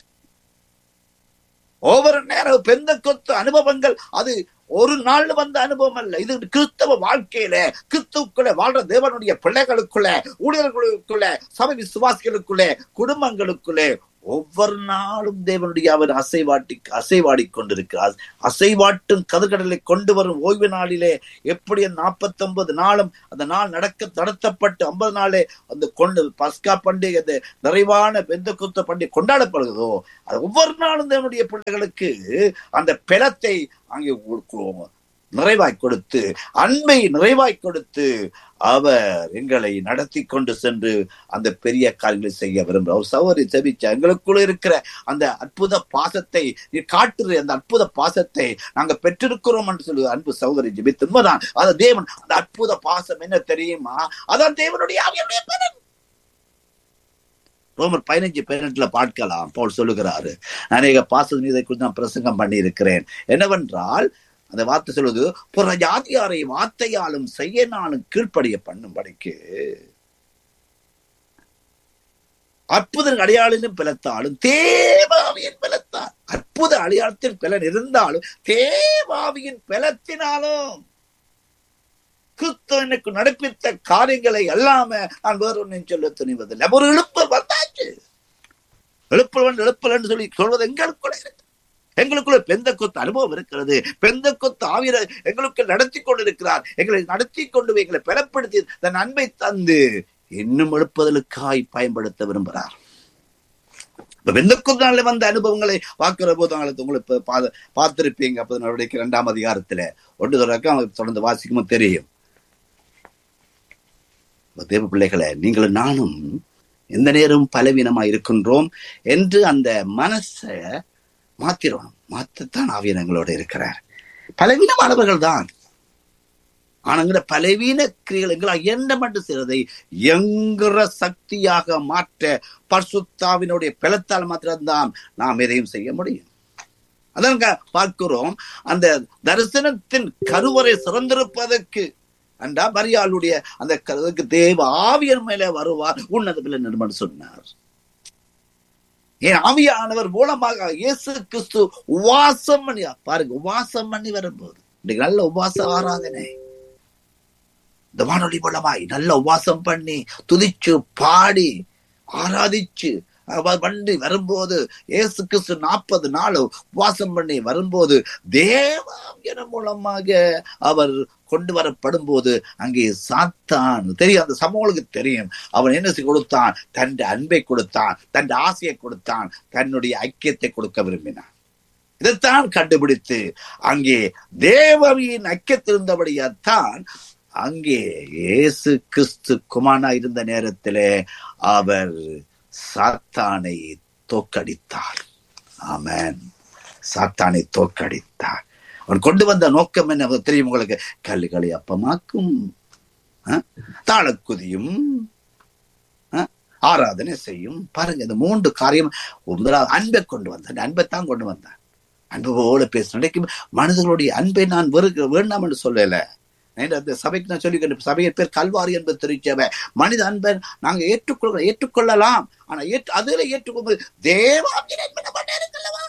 ஒவ்வொரு நேரம் பெந்த கொத்து அனுபவங்கள் அது ஒரு நாள் வந்த அனுபவம் அல்ல இது கிறிஸ்தவ வாழ்க்கையில கிறிஸ்துக்குள்ள வாழ்ற தேவனுடைய பிள்ளைகளுக்குள்ள ஊழியர்களுக்குள்ள சபை விசுவாசிகளுக்குள்ள குடும்பங்களுக்குள்ளே ஒவ்வொரு நாளும் தேவனுடைய அவர் அசைவாட்டி அசைவாடி கொண்டிருக்கிறார் அசைவாட்டும் கதிர்கடலை கொண்டு வரும் ஓய்வு நாளிலே எப்படி நாற்பத்தி ஒன்பது நாளும் அந்த நாள் நடக்க நடத்தப்பட்டு ஐம்பது நாளே அந்த கொண்டு பஸ்கா பண்டிகை அந்த நிறைவான பெந்த குத்த பண்டிகை கொண்டாடப்படுகிறதோ அது ஒவ்வொரு நாளும் தேவனுடைய பிள்ளைகளுக்கு அந்த பிளத்தை அங்கே நிறைவாய் கொடுத்து அன்பை நிறைவாய் கொடுத்து அவர் எங்களை நடத்தி கொண்டு சென்று அந்த பெரிய காரியங்களை செய்ய விரும்புகிறார் சௌரி செபிச்ச எங்களுக்குள்ள இருக்கிற அந்த அற்புத பாசத்தை நீ காட்டுற அந்த அற்புத பாசத்தை நாங்க பெற்றிருக்கிறோம் என்று சொல்லி அன்பு சகோதரி ஜெபித்து உண்மைதான் அது தேவன் அந்த அற்புத பாசம் என்ன தெரியுமா அதான் தேவனுடைய ஆவியுடைய பலன் ரோமர் பதினஞ்சு பதினெட்டுல பார்க்கலாம் போல் சொல்லுகிறாரு அநேக பாச மீதை குறித்து நான் பிரசங்கம் பண்ணி இருக்கிறேன் என்னவென்றால் அந்த வார்த்தை சொல்வது புற ஜாதியாரை வார்த்தையாலும் செய்ய நானும் கீழ்ப்படிய பண்ணும்படிக்கு அற்புத அடையாளிலும் பிளத்தாலும் தேவாவியன் பிளத்தார் அற்புத அடையாளத்தின் பலன் இருந்தாலும் தேவாவியின் பலத்தினாலும் கிறிஸ்து எனக்கு நடப்பித்த காரியங்களை அல்லாம நான் வேற ஒன்றையும் சொல்ல துணிவதில்லை ஒரு எழுப்பல் வந்தாச்சு எழுப்பல் வந்து எழுப்பல் சொல்லி சொல்வது எங்களுக்குள்ள இருக்கு எங்களுக்குள்ள பெந்த கொத்து அனுபவம் இருக்கிறது பெந்த கொத்து ஆவிர எங்களுக்கு நடத்தி கொண்டிருக்கிறார் எங்களை நடத்தி கொண்டு போய் எங்களை பெறப்படுத்தி தன் அன்பை தந்து இன்னும் எழுப்புதலுக்காய் பயன்படுத்த விரும்புகிறார் வெந்தக்குத்தால வந்த அனுபவங்களை பார்க்கிற போது அவங்களுக்கு உங்களுக்கு பா- பார்த்திருப்பீங்க அப்போ நடவடிக்கை இரண்டாம் அதிகாரத்துல ஒன்று தொடக்க அவங்களுக்கு தொடர்ந்து வாசிக்கும் தெரியும் தேவ பிள்ளைகளை நீங்களும் நானும் எந்த நேரம் பலவீனமா இருக்கின்றோம் என்று அந்த மனசை மாத்திரணும் மாத்தத்தான் ஆவியனங்களோட இருக்கிறார் பலவீனமானவர்கள் தான் ஆனங்கிற பலவீன கிரிகள் எங்களால் என்ன மட்டும் செய்வதை என்கிற சக்தியாக மாற்ற பர்சுத்தாவினுடைய பலத்தால் மாத்திரம்தான் நாம் எதையும் செய்ய முடியும் அதான் பார்க்கிறோம் அந்த தரிசனத்தின் கருவறை சிறந்திருப்பதற்கு அண்டா மரியாளுடைய அந்த கருவுக்கு தேவ ஆவியர் மேலே வருவார் உன்னதத்தில் நிர்மன் சொன்னார் ஏன் ஆவியானவர் மூலமாக இயேசு கிறிஸ்து உவாசம் பண்ணி பாருங்க உவாசம் பண்ணி வரும்போது இன்னைக்கு நல்ல உபாச ஆராதனை இந்த வானொலி மூலமாய் நல்ல உபாசம் பண்ணி துதிச்சு பாடி ஆராதிச்சு அவ- பண்ணி வரும்போது இயேசு கிறிஸ்து நாற்பது நாள் உபாசம் பண்ணி வரும்போது தேவாவியன மூலமாக அவர் கொண்டு வரப்படும் போது அங்கே சாத்தான் தெரியும் அந்த சமூகங்களுக்கு தெரியும் அவன் என்ன செய்ய கொடுத்தான் தன் அன்பை கொடுத்தான் தன் ஆசையை கொடுத்தான் தன்னுடைய ஐக்கியத்தை கொடுக்க விரும்பினான் இதைத்தான் கண்டுபிடித்து அங்கே தேவவியின் ஐக்கியத்திருந்தபடியாத்தான் அங்கே இயேசு கிறிஸ்து குமாரனா இருந்த நேரத்திலே அவர் சாத்தானை தோக்கடித்தார் ஆமென் சாத்தானை தோக்கடித்தார் அவன் கொண்டு வந்த நோக்கம் என்ன தெரியும் உங்களுக்கு கல்லுகளை அப்பமாக்கும் அஹ், தாளக்குதியும் அஹ், ஆராதனை செய்யும் பாருங்க இந்த மூன்று காரியம் முதலாவது அன்பை கொண்டு வந்தான் அன்பைத்தான் கொண்டு வந்தான் அன்பு போல பேச நினைக்கும் மனிதர்களுடைய அன்பை நான் வெறுக்க வேண்டாம் என்று சொல்லல நேற்று அந்த சபைக்கு நான் சொல்லி சபையின் பேர் கல்வாரி என்பது தெரிவிச்சவ மனித அன்பை நாங்க ஏற்றுக்கொள்ள ஏற்றுக்கொள்ளலாம் ஆனா ஏற்று அதுல ஏற்றுக்கொள்வது தேவாவின் அன்பை நம்ம நேரத்தில்லவா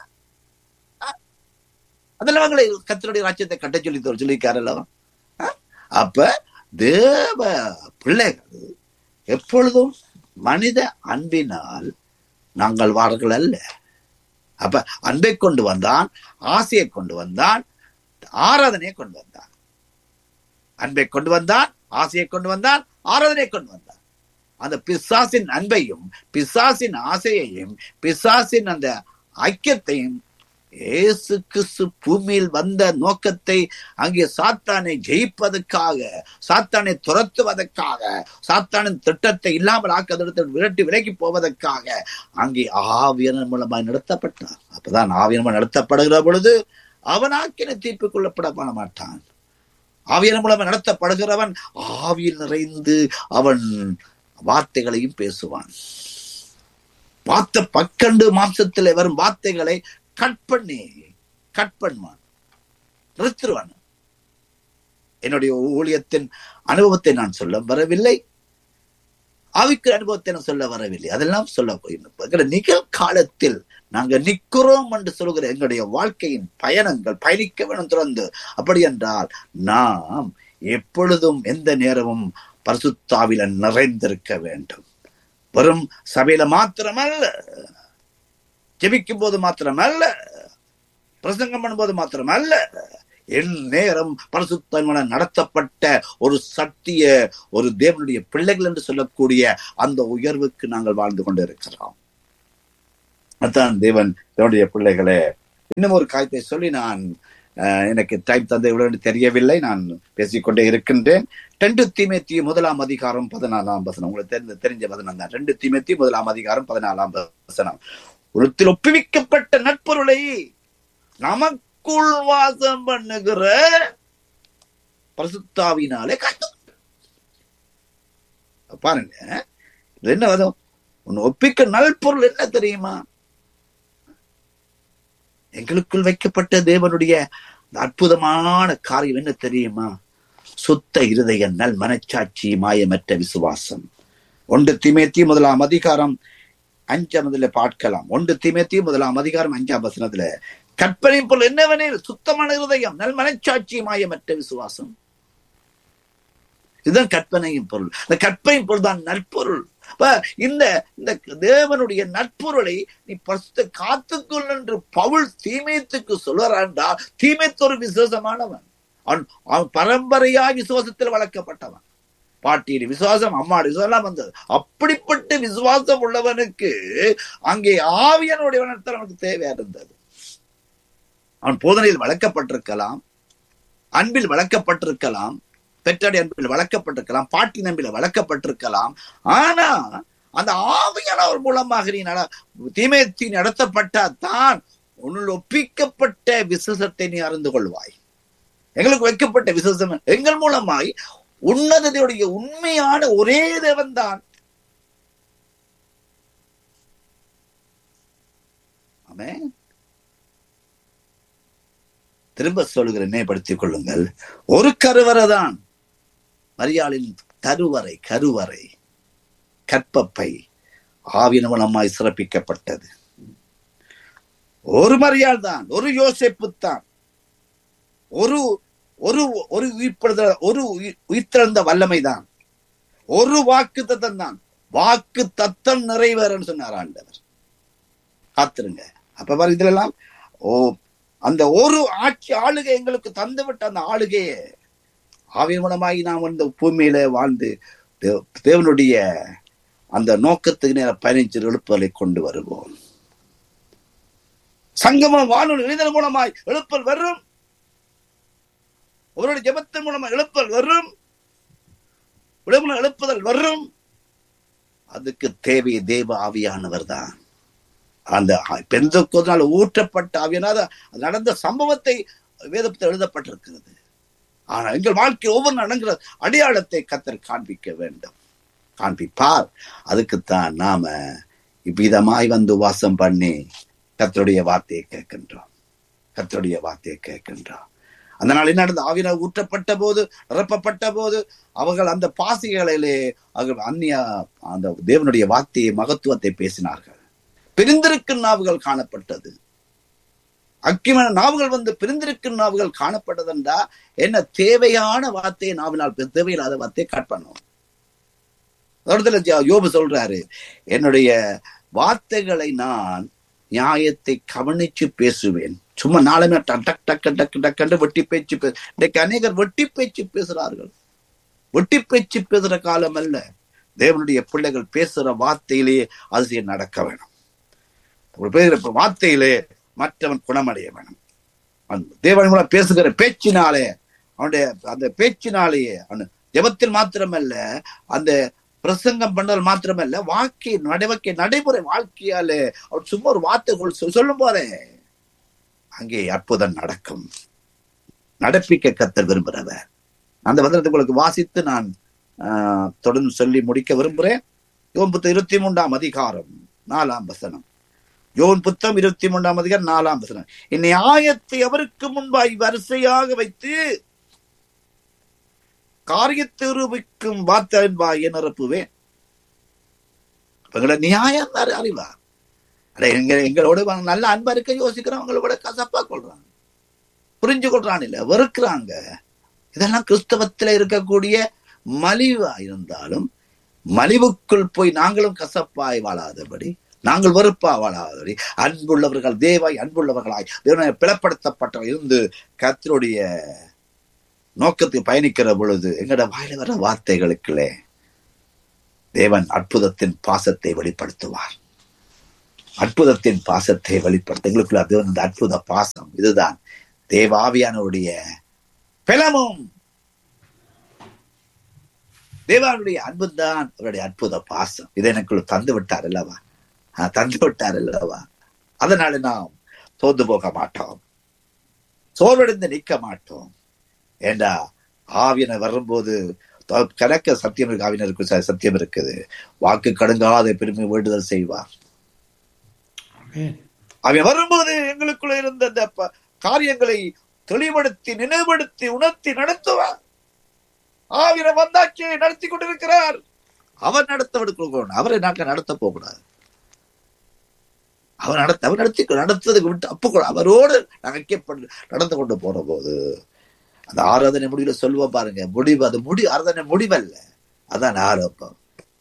அதில் அவங்களை கத்தருடைய ராஜ்யத்தை கட்ட சொல்லி சொல்லியிருக்காரு அல்லவா அஹ்? அப்ப தேவ பிள்ளைகள் எப்பொழுதும் மனித அன்பினால் நாங்கள் வார்கள் அல்ல அப்ப அன்பை கொண்டு வந்தான் ஆசையை கொண்டு வந்தான் ஆராதனையை கொண்டு வந்தான் அன்பை கொண்டு வந்தான் ஆசையை கொண்டு வந்தான் ஆராதனையை கொண்டு வந்தான் அந்த பிசாசின் அன்பையும் பிசாசின் ஆசையையும் பிசாசின் அந்த ஐக்கியத்தையும் இயேசு கிறிஸ்து பூமியில் வந்த நோக்கத்தை அங்கே சாத்தானை ஜெயிப்பதற்காக சாத்தானை துரத்துவதற்காக சாத்தானின் திட்டத்தை இல்லாமல் ஆக்கத்திடத்தை விரட்டி விலக்கி போவதற்காக அங்கே ஆவியனர் மூலமாய் நடத்தப்பட்டார் அப்பதான் ஆவியனமாக நடத்தப்படுகிற பொழுது அவன் ஆக்கின தீர்ப்பு கொள்ளப்பட பண்ண மாட்டான் ஆவியன் மூலமாக நடத்தப்படுகிறவன் ஆவியில் நிறைந்து அவன் வார்த்தைகளையும் பேசுவான் வார்த்தை பக்கண்டு மாம்சத்தில் வரும் வார்த்தைகளை கட் பண்ணி கட் பண்ணுவான் நிறுத்திடுவான் என்னுடைய ஊழியத்தின் அனுபவத்தை நான் சொல்ல வரவில்லை ஆவிக்கு அனுபவத்தை நான் சொல்ல வரவில்லை அதெல்லாம் சொல்ல போயிருந்தோம் நிகழ்காலத்தில் நாங்க நிக்கிறோம் என்று சொல்கிற எங்களுடைய வாழ்க்கையின் பயணங்கள் பயணிக்க வேணும் தொடர்ந்து அப்படி என்றால் நாம் எப்பொழுதும் எந்த நேரமும் பரிசுத்தாவில நிறைந்திருக்க வேண்டும் வெறும் சபையில மாத்திரமல்ல ஜெபிக்கும் போது மாத்திரமல்ல பிரசங்கம் பண்ணும்போது மாத்திரமல்ல என் நேரம் பரிசுத்தமான நடத்தப்பட்ட ஒரு சத்திய ஒரு தேவனுடைய பிள்ளைகள் என்று சொல்லக்கூடிய அந்த உயர்வுக்கு நாங்கள் வாழ்ந்து கொண்டு இருக்கிறோம் அதான் தேவன் தேவனுடைய பிள்ளைகளே இன்னும் ஒரு காரியத்தை சொல்லி நான் அஹ், எனக்கு டைம் தந்தை இவ்வளவு தெரியவில்லை நான் பேசிக்கொண்டே இருக்கின்றேன் ரெண்டு தீமேத்தி முதலாம் அதிகாரம் பதினாலாம் வசனம் உங்களுக்கு தெரிஞ்ச தெரிஞ்ச வசனம் தான் ரெண்டு தீமேத்தி முதலாம் அதிகாரம் பதினாலாம் வசனம் உலகத்தில் ஒப்புவிக்கப்பட்ட நட்பொருளை நமக்குள் வாசம் பண்ணுகிற பரிசுத்தாவினாலே கட்டும் பாருங்க இது என்ன வதம் உன் ஒப்பிக்க நல்பொருள் என்ன தெரியுமா எங்களுக்குள் வைக்கப்பட்ட தேவனுடைய அந்த அற்புதமான காரியம் என்ன தெரியுமா சுத்த இருதய நல் மனச்சாட்சி மாயமற்ற விசுவாசம் ஒன்று திமேத்தி முதலாம் அதிகாரம் அஞ்சாமதுல பார்க்கலாம் ஒன்று தீமேத்தி முதலாம் அதிகாரம் அஞ்சாம் வசனத்துல கற்பனை பொருள் என்னவெனில் சுத்தமான இருதயம் நல் மனச்சாட்சி மாயமற்ற விசுவாசம் இதுதான் கற்பனையின் பொருள் இந்த கற்பனையின் பொருள் தான் நற்பொருள் அப்ப இந்த இந்த தேவனுடைய நற்பொருளை நீ பரிசுத்த காத்துக்கொள் என்று பவுல் தீமேத்துக்கு சொல்லுறான்டா தீமைத்து ஒரு விசேஷமானவன் அவன் அவன் பரம்பரையா விசுவாசத்தில் வளர்க்கப்பட்டவன் பாட்டியின் விசுவாசம் அம்மாடி விசுவாசம் வந்தது அப்படிப்பட்ட விசுவாசம் உள்ளவனுக்கு அங்கே ஆவியனுடைய அவனுக்கு தேவையா இருந்தது அவன் போதனையில் வளர்க்கப்பட்டிருக்கலாம் அன்பில் வளர்க்கப்பட்டிருக்கலாம் பெற்றடி அன்பில் வளர்க்கப்பட்டிருக்கலாம் பாட்டி நம்பில வளர்க்கப்பட்டிருக்கலாம் ஆனா அந்த ஆவியானவர் மூலமாக நீ நட தீமைத்தி நடத்தப்பட்டா தான் உன்னுள் ஒப்பிக்கப்பட்ட விசேஷத்தை நீ அறிந்து கொள்வாய் எங்களுக்கு வைக்கப்பட்ட விசேஷம் எங்கள் மூலமாய் உன்னதனுடைய உண்மையான ஒரே தேவன் தான் ஆமென் திரும்ப சொல்லுகிற நினைப்படுத்திக் கொள்ளுங்கள் ஒரு கருவறை தான் மரியாளின் கருவறை கருவறை கற்பப்பை ஆவியின் மூலமாய் சிறப்பிக்கப்பட்டது ஒரு மரியாள் தான் ஒரு யோசிப்பு தான் ஒரு ஒரு ஒரு உயிர்ப்படுத ஒரு உயிர்த்தெழுந்த வல்லமை தான் ஒரு வாக்கு தத்தம் தான் வாக்கு தத்தம் நிறைவேறன்னு சொன்னார் ஆண்டவர் காத்துருங்க அப்ப பாரு இதுல எல்லாம் ஓ அந்த ஒரு ஆட்சி ஆளுகை எங்களுக்கு தந்துவிட்ட அந்த ஆளுகையை ஆவியின் மூலமாகி நாம் இந்த பூமியில வாழ்ந்து தேவனுடைய அந்த நோக்கத்துக்கு நேர பயணிச்சு எழுப்புதலை கொண்டு வருவோம் சங்கமம் வானொலி இணைதல் மூலமாய் எழுப்பல் வரும் அவருடைய ஜபத்தின் மூலமாக எழுப்பல் வரும் விடுமுறை எழுப்புதல் வரும் அதுக்கு தேவை தேவ ஆவியானவர் தான் அந்த பெருந்தொக்கோதனால் ஊற்றப்பட்ட ஆவியானது நடந்த சம்பவத்தை வேதத்தில் எழுதப்பட்டிருக்கிறது ஆனா எங்கள் வாழ்க்கை ஒவ்வொரு நடங்கிற அடையாளத்தை கத்தர் காண்பிக்க வேண்டும் காண்பிப்பார் அதுக்குத்தான் நாம இவ்விதமாய் வந்து வாசம் பண்ணி கத்தருடைய வார்த்தையை கேட்கின்றோம் கத்தருடைய வார்த்தையை கேட்கின்றோம் அந்த நாள் என்ன நடந்தது ஆவியினர் ஊற்றப்பட்ட போது நிரப்பப்பட்ட போது அவர்கள் அந்த பாசிகளிலே அவர்கள் அந்நிய அந்த தேவனுடைய வார்த்தையை மகத்துவத்தை பேசினார்கள் பிரிந்திருக்கும் நாவுகள் காணப்பட்டது அக்கிமான நாவுகள் வந்து பிரிந்திருக்கும் நாவுகள் காணப்பட்டதென்றா என்ன தேவையான வார்த்தையை நாவினால் தேவையில்லாத வார்த்தையை கட் பண்ணும் தொடர்த்துல யோபு சொல்றாரு என்னுடைய வார்த்தைகளை நான் நியாயத்தை கவனிச்சு பேசுவேன் சும்மா நாளுமே டக் டக் டக்கு டக்கு டக்குன்னு வெட்டி பேச்சு பே இன்னைக்கு அநேகர் வெட்டி பேச்சு பேசுறார்கள் வெட்டி பேச்சு பேசுற காலம் அல்ல தேவனுடைய பிள்ளைகள் பேசுற வார்த்தையிலேயே அது நடக்க வேணும் ஒரு பேர் வார்த்தையிலே மற்றவன் குணமடைய வேணும் தேவன் மூலம் பேசுகிற பேச்சினாலே அவனுடைய அந்த பேச்சினாலேயே அவன் ஜபத்தில் மாத்திரமல்ல அந்த பிரசங்கம் பண்ணல் மாத்திரமல்ல வாழ்க்கை நடவக்கை நடைமுறை வாழ்க்கையாலே அவர் சும்மா ஒரு வார்த்தை சொல்லும் போதே அங்கே அற்புதம் நடக்கும் நடப்பிக்க கத்தர் விரும்புகிறவர் அந்த வசனத்தை உங்களுக்கு வாசித்து நான் தொடர்ந்து சொல்லி முடிக்க விரும்புகிறேன் யோன் புத்தம் இருபத்தி மூன்றாம் அதிகாரம் நாலாம் வசனம் யோன் புத்தம் இருபத்தி மூன்றாம் அதிகாரம் நாலாம் வசனம் என்னை ஆயத்தை அவருக்கு முன்பாய் வரிசையாக வைத்து காரியத்தை நிரூபிக்கும் வார்த்தையின் வாயை நிரப்புவேன் எங்களோட நியாயம் அறிவா எங்க எங்களோட நல்ல அன்பா இருக்க யோசிக்கிறோம் அவங்களோட கசப்பா கொள்றாங்க புரிஞ்சு கொள்றான் இல்ல வெறுக்கிறாங்க இதெல்லாம் கிறிஸ்தவத்துல இருக்கக்கூடிய மலிவா இருந்தாலும் மலிவுக்குள் போய் நாங்களும் கசப்பாய் வாழாதபடி நாங்கள் வெறுப்பா வாழாதபடி அன்புள்ளவர்கள் தேவாய் அன்புள்ளவர்களாய் தேவனை பிளப்படுத்தப்பட்ட இருந்து கத்தருடைய நோக்கத்தை பயணிக்கிற பொழுது எங்கட வாயில வர வார்த்தைகளுக்குள்ளே தேவன் அற்புதத்தின் பாசத்தை வெளிப்படுத்துவார் அற்புதத்தின் பாசத்தை வெளிப்படுத்த எங்களுக்குள்ள தேவன் அந்த அற்புத பாசம் இதுதான் தேவாவியானவருடைய பிளமும் தேவானுடைய அன்பு தான் அவருடைய அற்புத பாசம் இதை எனக்குள்ள தந்து விட்டார் அல்லவா தந்து விட்டார் அல்லவா அதனால நாம் தோந்து போக மாட்டோம் சோர்வடைந்து நிற்க மாட்டோம் ஏண்டா ஆவியனை வரும்போது கணக்க சத்தியம் இருக்கு ஆவியனருக்கு சத்தியம் இருக்குது வாக்கு கடுங்காத பெருமை வேண்டுதல் செய்வார் அவன் வரும்போது எங்களுக்குள்ள இருந்த அந்த காரியங்களை தெளிவுபடுத்தி நினைவுபடுத்தி உணர்த்தி நடத்துவார் ஆவியனை வந்தாச்சு நடத்தி கொண்டிருக்கிறார் அவர் நடத்த விடுக்கணும் அவரை நாங்க நடத்த போகக்கூடாது அவர் நடத்த அவர் நடத்தி நடத்துறதுக்கு விட்டு அப்ப கூட அவரோடு நாங்கள் ஐக்கியப்பட்டு நடந்து கொண்டு போற போது அந்த ஆராதனை முடிவுல சொல்லுவோம் பாருங்க முடிவு அது முடி ஆராதனை முடிவல்ல அதான் ஆரம்பம்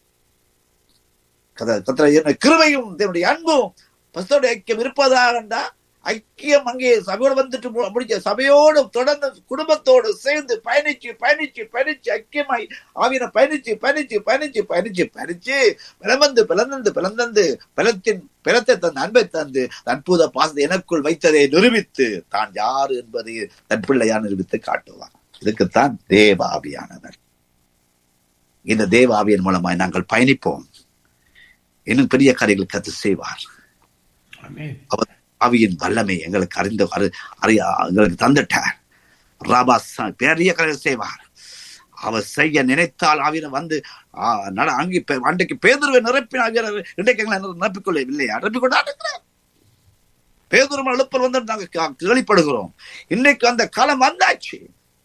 கத- கர்த்தர் என்ன கிருபையும் தேவனுடைய அன்பும் பசுவோட ஐக்கியம் இருப்பதாகண்டா ஐக்கியம் அங்கே சபையோடு வந்துட்டு மு- முடிஞ்ச சபையோடு தொடர்ந்து குடும்பத்தோடு சேர்ந்து பயணிச்சு பயணிச்சு பயணிச்சு ஐக்கியமாய் ஆவியனை பயணிச்சு பயணிச்சு பயணிச்சு பயணிச்சு பயணிச்சு பிளந்து பிளந்து பிளந்தந்து பிளத்தின் பிளத்தை தந்து அன்பை தந்து அற்புத பாசத்தை எனக்குள் வைத்ததை நிரூபித்து தான் யார் என்பதை தன் பிள்ளையா நிரூபித்து காட்டுவார் இதுக்குத்தான் தேவ ஆவியானவர் இந்த தேவ ஆவியின் மூலமாய் நாங்கள் பயணிப்போம் இன்னும் பெரிய காரியங்கள் கத்து செய்வார் ஆமென் அவர் ஆவியின் வல்லமை எங்களுக்கு அறிந்த அறி- அறிய எங்களுக்கு தந்துட்டார் ராபா ச- பெரிய காரியம் செய்வார் அவர் செய்ய நினைத்தால் ஆவியனை வந்து ஆ, நட அங்கே பே- அன்றைக்கு பேதுருவை நிரப்பின ஆவியனர் இன்றைக்கு எங்களை நிரப்பிக்கொள்ளவில்லை நிரப்பிக்கொண்டாடுகிறேன் பேதுருவ எழுப்பல் வந்து நாங்கள் கா- கேள்விப்படுகிறோம் இன்னைக்கு அந்த காலம் வந்தாச்சு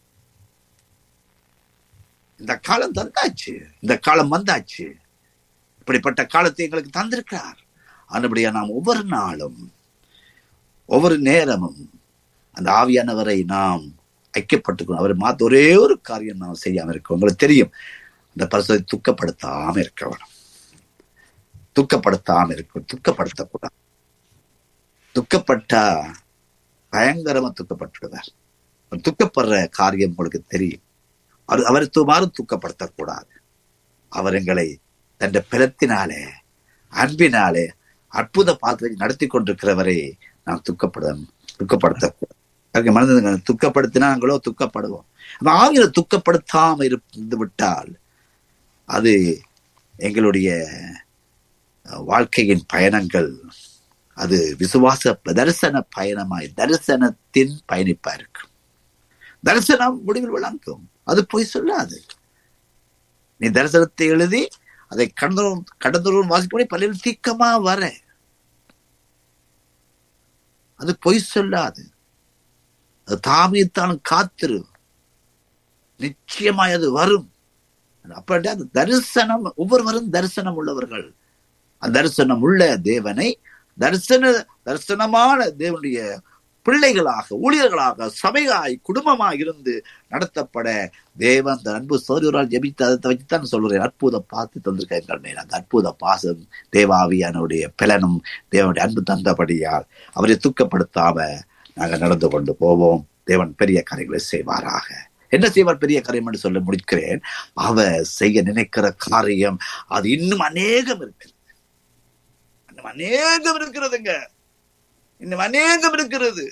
இந்த காலம் தந்தாச்சு இந்த காலம் வந்தாச்சு இப்படிப்பட்ட காலத்தை எங்களுக்கு தந்திருக்கிறார் அதுபடியா நாம் ஒவ்வொரு நாளும் ஒவ்வொரு நேரமும் அந்த ஆவியானவரை நாம் ஐக்கியப்பட்டுக்கணும் அவரை மாத்த ஒரே ஒரு காரியம் நாம் செய்யாம இருக்கோம் உங்களுக்கு தெரியும் அந்த பரிசுத்தை துக்கப்படுத்தாம இருக்க வேணும் துக்கப்படுத்தாம இருக்கும் துக்கப்படுத்தக்கூடாது துக்கப்பட்டா பயங்கரமா துக்கப்பட்டுடுவார் அவர் துக்கப்படுற காரியம் உங்களுக்கு தெரியும் அவர் அவர் துமாறு துக்கப்படுத்தக்கூடாது அவர் எங்களை தன் பிறத்தினாலே அன்பினாலே அற்புத பாத்திரை நடத்தி கொண்டிருக்கிறவரை நாம் துக்கப்பட துக்கப்படுத்தக்கூடாது அதுக்கு மனதுங்க துக்கப்படுத்தினாங்களோ துக்கப்படுவோம் அந்த ஆவியில துக்கப்படுத்தாம இருந்து விட்டால் அது எங்களுடைய அஹ், வாழ்க்கையின் பயணங்கள் அது விசுவாச தரிசன பயணமாய் தரிசனத்தின் பயணிப்பா இருக்கு தரிசனம் முடிவில் விளங்கும் அது போய் சொல்லாது நீ தரிசனத்தை எழுதி அதை கடந்தோறும் கடந்தோறும் வாசிக்கப்படி பள்ளியில் தீக்கமா வர அது பொய் சொல்லாது அது தாமியத்தாலும் காத்திரு நிச்சயமாய் அது வரும் அப்படி அந்த தரிசனம் ஒவ்வொருவரும் தரிசனம் உள்ளவர்கள் அந்த தரிசனம் உள்ள தேவனை தரிசன தரிசனமான தேவனுடைய பிள்ளைகளாக ஊழியர்களாக சபையாய் குடும்பமாய் இருந்து நடத்தப்பட தேவன் அந்த அன்பு சோதரால் ஜெபித்து அதை வச்சுத்தான் சொல்றேன் அற்புத பார்த்து தந்திருக்க எங்கள் மேல் அந்த அற்புத பாசம் தேவாவியானுடைய பலனும் தேவனுடைய அன்பு தந்தபடியால் அவரை துக்கப்படுத்தாம நாங்கள் நடந்து கொண்டு போவோம் தேவன் பெரிய காரியங்களை செய்வாராக என்ன செய்வார் பெரிய காரியம் என்று சொல்ல முடிக்கிறேன் அவர் செய்ய நினைக்கிற காரியம் அது இன்னும் அநேகம் இருக்கிறது இன்னும் அநேகம் இருக்கிறதுங்க இன்னும் அநேகம் இருக்கிறது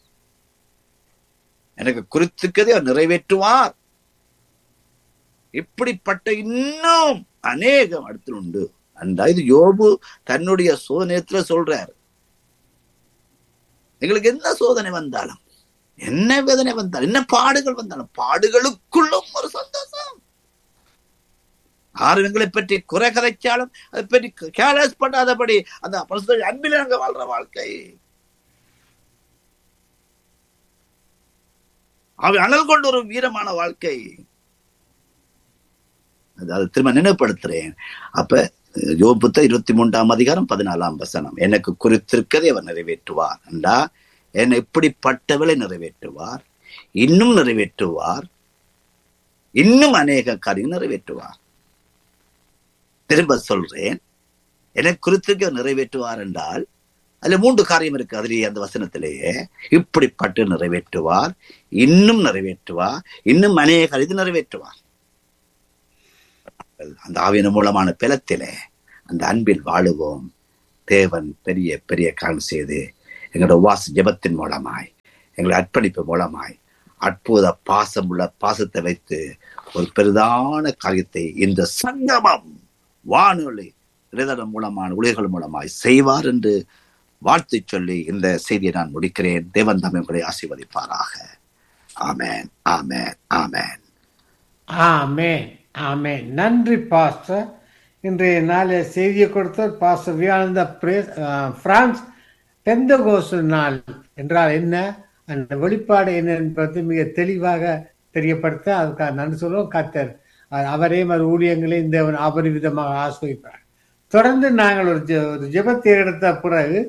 எனக்கு குறித்துக்கதை அவர் நிறைவேற்றுவார் இப்படிப்பட்ட இன்னும் அநேகம் இடத்தில் உண்டு அந்த இது யோபு தன்னுடைய சோதனையத்துல சொல்றார் எங்களுக்கு என்ன சோதனை வந்தாலும் என்ன வேதனை வந்தாலும் என்ன பாடுகள் வந்தாலும் பாடுகளுக்குள்ளும் ஒரு சந்தோஷம் ஆறு எங்களை பற்றி குறை கதைச்சாலும் அதை பற்றி கேர்லெஸ் பண்ணாதபடி அந்த பரிசுத்த அன்பில் நாங்க வாழ்ற வாழ்க்கை அவன் அனல் கொண்ட ஒரு வீரமான வாழ்க்கை அதாவது திரும்ப நினைவுபடுத்துறேன் அப்ப யோபுத்த இருபத்தி மூன்றாம் அதிகாரம் பதினாலாம் வசனம் எனக்கு குறித்திருக்கதை அவர் நிறைவேற்றுவார் என்றா என்னை இப்படிப்பட்டவளை நிறைவேற்றுவார் இன்னும் நிறைவேற்றுவார் இன்னும் அநேக காரியம் நிறைவேற்றுவார் திரும்ப சொல்றேன் எனக்கு குறித்திருக்க நிறைவேற்றுவார் என்றால் அதுல மூன்று காரியம் இருக்கு அதிலேயே அந்த வசனத்திலேயே இப்படிப்பட்டு நிறைவேற்றுவார் இன்னும் நிறைவேற்றுவார் இன்னும் அநேக காரியத்தை நிறைவேற்றுவார் அந்த ஆவியின் மூலமான பிளத்திலே அந்த அன்பில் வாழுவோம் தேவன் பெரிய பெரிய காரணம் செய்து எங்களோட உவாச ஜெபத்தின் மூலமாய் எங்களை அர்ப்பணிப்பு மூலமாய் அற்புத பாசம் உள்ள பாசத்தை வைத்து ஒரு பெரிதான காரியத்தை இந்த சங்கமம் வானொலி இளைஞர் மூலமான ஊழியர்கள் மூலமாய் செய்வார் என்று வாழ்த்து சொல்லி இந்த செய்தியை நான் முடிக்கிறேன் தேவன் தம்மை உங்களை ஆசீர்வதிப்பாராக ஆமேன் ஆமேன் ஆமேன் ஆமென் ஆமென் நன்றி பாஸ்டர் இன்றைய நாளில் செய்தியை கொடுத்தவர் பாஸ்டர் வியானந்த பிரே- அஹ், பிரான்ஸ் பெந்தகோசு நாள் என்றால் என்ன அந்த வெளிப்பாடு என்ன என்பது மிக தெளிவாக தெரியப்படுத்த அதுக்காக நன்றி சொல்லுவோம் கத்தர் அஹ், அவரையும் அவர் ஊழியங்களையும் தேவன் அபரிவிதமாக ஆஸ்வதிப்பார் தொடர்ந்து நாங்கள் ஒரு ஜெ- ஒரு ஜெபத்தை எடுத்த பிறகு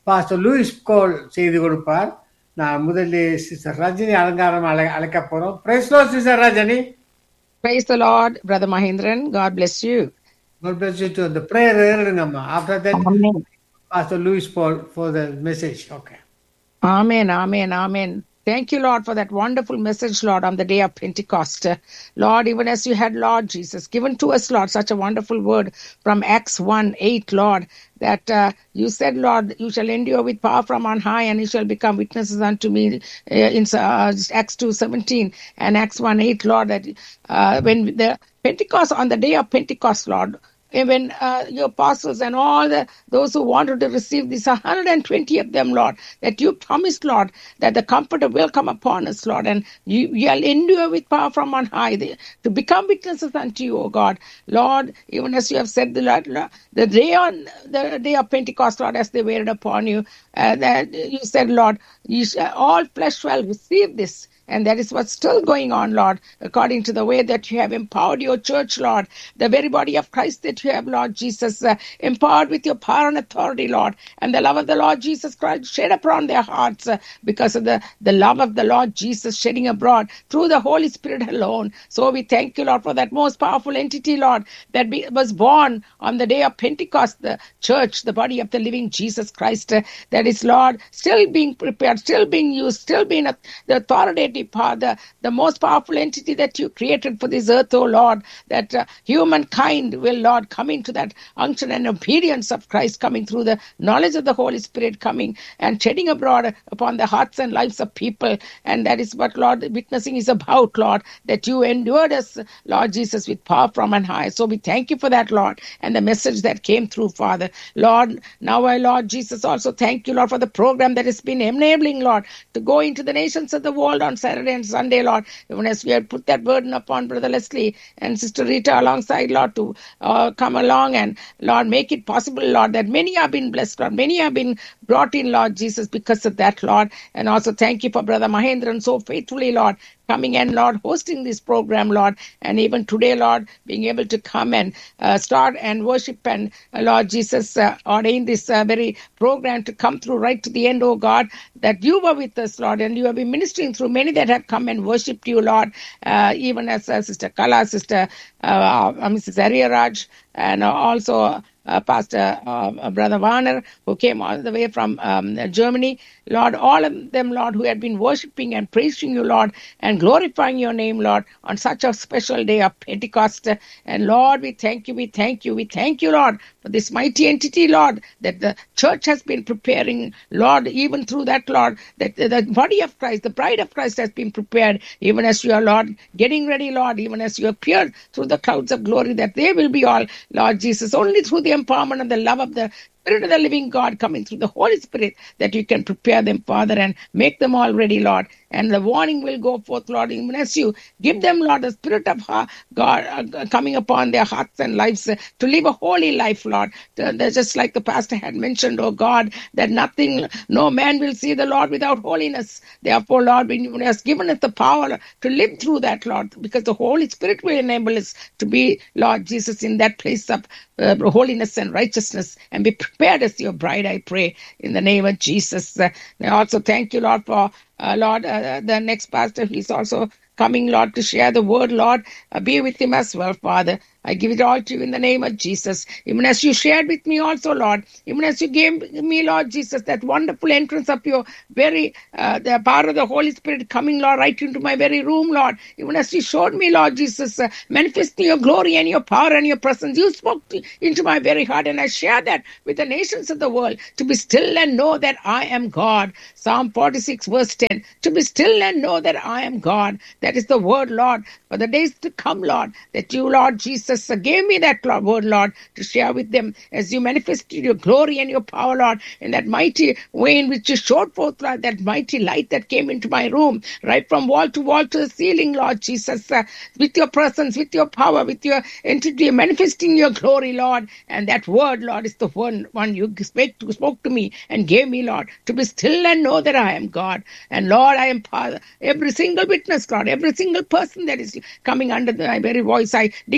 பாஸ்டர் லூயிஸ் கோல் செய்து கொடுப்பார் நான் முதலில் சிஸ்டர் ரஜினி அலங்காரம் அழை அழைக்க போறோம் praise Lord sister Rajini Praise the Lord, Brother Mahindran. God bless you. God bless you too. The prayer ஏறுங்கம்மா after that Amen. Pastor Louis Paul for the message. Okay. Amen. Amen. Amen. Thank you, Lord, for that wonderful message, Lord, on the day of Pentecost. Uh, Lord, even as you had, Lord Jesus, given to us, Lord, such a wonderful word from Acts 1 8, Lord, that uh, you said, Lord, you shall endure with power from on high, and you shall become witnesses unto me uh, in uh, Acts 2 17 and Acts 1 8, Lord, that uh, when the Pentecost, on the day of Pentecost, Lord, and when uh, your apostles and all the those who wanted to receive these 120 of them, Lord, that you promised, Lord, that the Comforter will come upon us, Lord, and you shall endure with power from on high the- to become witnesses unto you, O God, Lord. Even as you have said, the Lord, the day on the day of Pentecost, Lord, as they waited upon you, uh, that you said, Lord, you shall, all flesh shall receive this. And that is what's still going on, Lord, according to the way that you have empowered your church, Lord, the very body of Christ that you have, Lord Jesus, uh, empowered with your power and authority, Lord, and the love of the Lord Jesus Christ shed upon their hearts uh, because of the, the love of the Lord Jesus shedding abroad through the Holy Spirit alone. So we thank you, Lord, for that most powerful entity, Lord, that be, was born on the day of Pentecost, the church, the body of the living Jesus Christ, uh, that is, Lord, still being prepared, still being used, still being a, the authoritative power, the, the most powerful entity that you created for this earth, oh Lord, that uh, humankind will, Lord, come into that unction and obedience of Christ coming through the knowledge of the Holy Spirit coming and shedding abroad upon the hearts and lives of people. And that is what, Lord, witnessing is about, Lord, that you endured us, Lord Jesus, with power from on high. So we thank you for that, Lord, and the message that came through, Father. Lord, now I, Lord Jesus, also thank you, Lord, for the program that has been enabling, Lord, to go into the nations of the world on Saturday and Sunday, Lord, even as we had put that burden upon Brother Leslie and Sister Rita alongside, Lord, to uh, come along and, Lord, make it possible, Lord, that many have been blessed, Lord, many have been brought in, Lord Jesus, because of that, Lord. And also thank you for Brother Mahendran so faithfully, Lord, coming and Lord hosting this program, Lord, and even today, Lord, being able to come and uh, start and worship and uh, Lord Jesus uh, ordain this uh, very program to come through right to the end, oh God, that you were with us, Lord, and you have been ministering through many that have come and worshipped you, Lord, uh, even as uh, Sister Kala, Sister uh, uh, Mrs. Arya Raj, and uh, also uh, Pastor uh, Brother Warner, who came all the way from um, Germany. Lord, all of them, Lord, who had been worshiping and praising you, Lord, and glorifying your name, Lord, on such a special day of Pentecost. And Lord, we thank you, we thank you, we thank you, Lord, for this mighty entity, Lord, that the church has been preparing, Lord, even through that, Lord, that the body of Christ, the bride of Christ has been prepared, even as you are, Lord, getting ready, Lord, even as you appear through the clouds of glory, that they will be all, Lord Jesus, only through the empowerment and the love of the Spirit of the living God coming through the Holy Spirit that you can prepare them, Father, and make them all ready, Lord. And the warning will go forth, Lord, even as you give them, Lord, the Spirit of ha- God uh, coming upon their hearts and lives uh, to live a holy life, Lord. Uh, that's just like the pastor had mentioned, oh God, that nothing, no man will see the Lord without holiness. Therefore, Lord, when you has given us the power to live through that, Lord, because the Holy Spirit will enable us to be, Lord Jesus, in that place of uh, holiness and righteousness and be prepared as your bride, I pray, in the name of Jesus. Uh, I also thank you, Lord, for, uh, Lord, uh, the next pastor. He's also coming, Lord, to share the word, Lord. Uh, be with him as well, Father. I give it all to you in the name of Jesus. Even as you shared with me also, Lord, even as you gave me, Lord Jesus, that wonderful entrance of your very, uh, the power of the Holy Spirit coming, Lord, right into my very room, Lord. Even as you showed me, Lord Jesus, uh, manifesting your glory and your power and your presence, you spoke to, into my very heart, and I share that with the nations of the world to be still and know that I am God. Psalm 46, verse 10. To be still and know that I am God. That is the word, Lord, for the days to come, Lord, that you, Lord Jesus, Jesus gave me that word, Lord, to share with them as you manifested your glory and your power, Lord, in that mighty way in which you showed forth, Lord, that mighty light that came into my room, right from wall to wall to the ceiling, Lord Jesus, uh, with your presence, with your power, with your entity, manifesting your glory, Lord. And that word, Lord, is the one, one you spoke to, spoke to me and gave me, Lord, to be still and know that I am God. And Lord, I am Father. Every single witness, Lord, every single person that is coming under my very voice, I decree and declare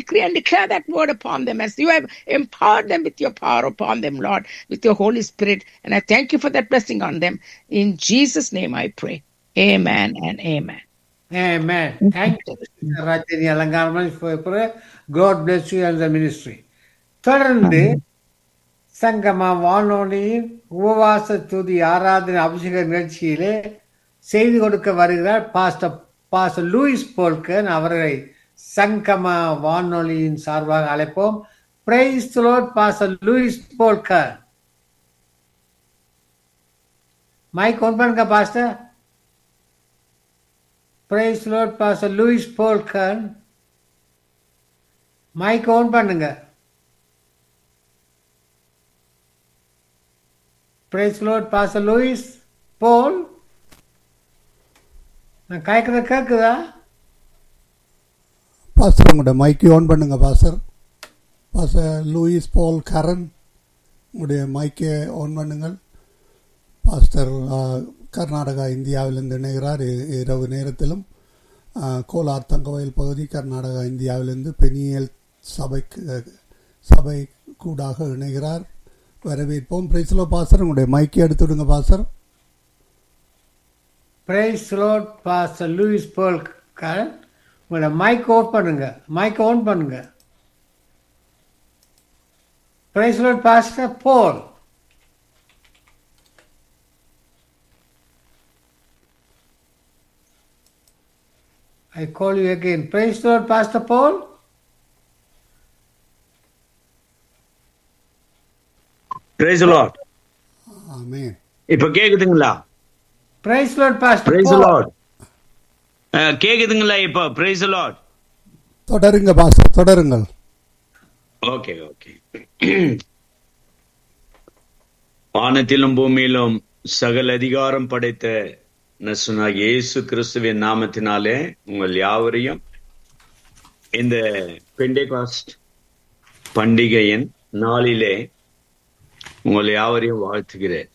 declare that word upon them as you have empowered them with your power upon them, Lord, with your Holy Spirit. And I thank you for that blessing on them. In Jesus' name I pray. Amen and amen. Amen. Thank you, Sister Rajini Alangarman, for your prayer. God bless you and the ministry. தொடர்ந்து சங்கமா வானொலியின் உபவாச துதி ஆராதனை அபிஷேக நிகழ்ச்சியிலே செய்து கொடுக்க வருகிறார் பாஸ்டர் பாஸ்டர் லூயிஸ் போல்கன் அவர்களை சங்கமா வானொலியின் சார்பாக அழைப்போம் praise pastor Louis Polkar mike on பண்ணுங்க pastor praise Lord pastor Louis Polkan mike on பண்ணுங்க praise Lord pastor Louis Paul நான் கேட்குறது கேட்குதா பாஸ்டர் உங்களோட மைக்கை ஆன் பண்ணுங்க pastor pastor Louis Paul Karan உங்களுடைய மைக்கை ஆன் பண்ணுங்கள் பாஸ்டர் ஆ, கர்நாடகா இந்தியாவிலிருந்து இணைகிறார் இ- இரவு நேரத்திலும் ஆ, கோலார் தங்கவயல் பகுதி கர்நாடகா இந்தியாவிலிருந்து பெனியல் சபைக்கு சபை கூடாக இணைகிறார் வரவேற்போம் பிரைஸ்லோ பாஸ்டர் உங்களுடைய மைக்கை எடுத்து விடுங்க pastor praise Lord pastor Louis Paul Karan உங்களோட மைக் ஆன் பண்ணுங்க மைக் ஆன் பண்ணுங்க praise Lord pastor Paul I call you again. Praise the Lord, Pastor Paul. Praise Lord amen இப்ப கேக்குதுங்களா Praise the Lord, Pastor praise Paul. Lord கேக்குதுங்களா இப்ப praise Lord தொடருங்க pastor தொடருங்கள் okay okay வானத்திலும் பூமியிலும் சகல அதிகாரம் படைத்த நசுனா இயேசு கிறிஸ்துவின் நாமத்தினாலே உங்கள் யாவரையும் இந்த பெண்டேகாஸ்ட் பண்டிகையின் நாளிலே உங்கள் யாவரையும் வாழ்த்துகிறேன்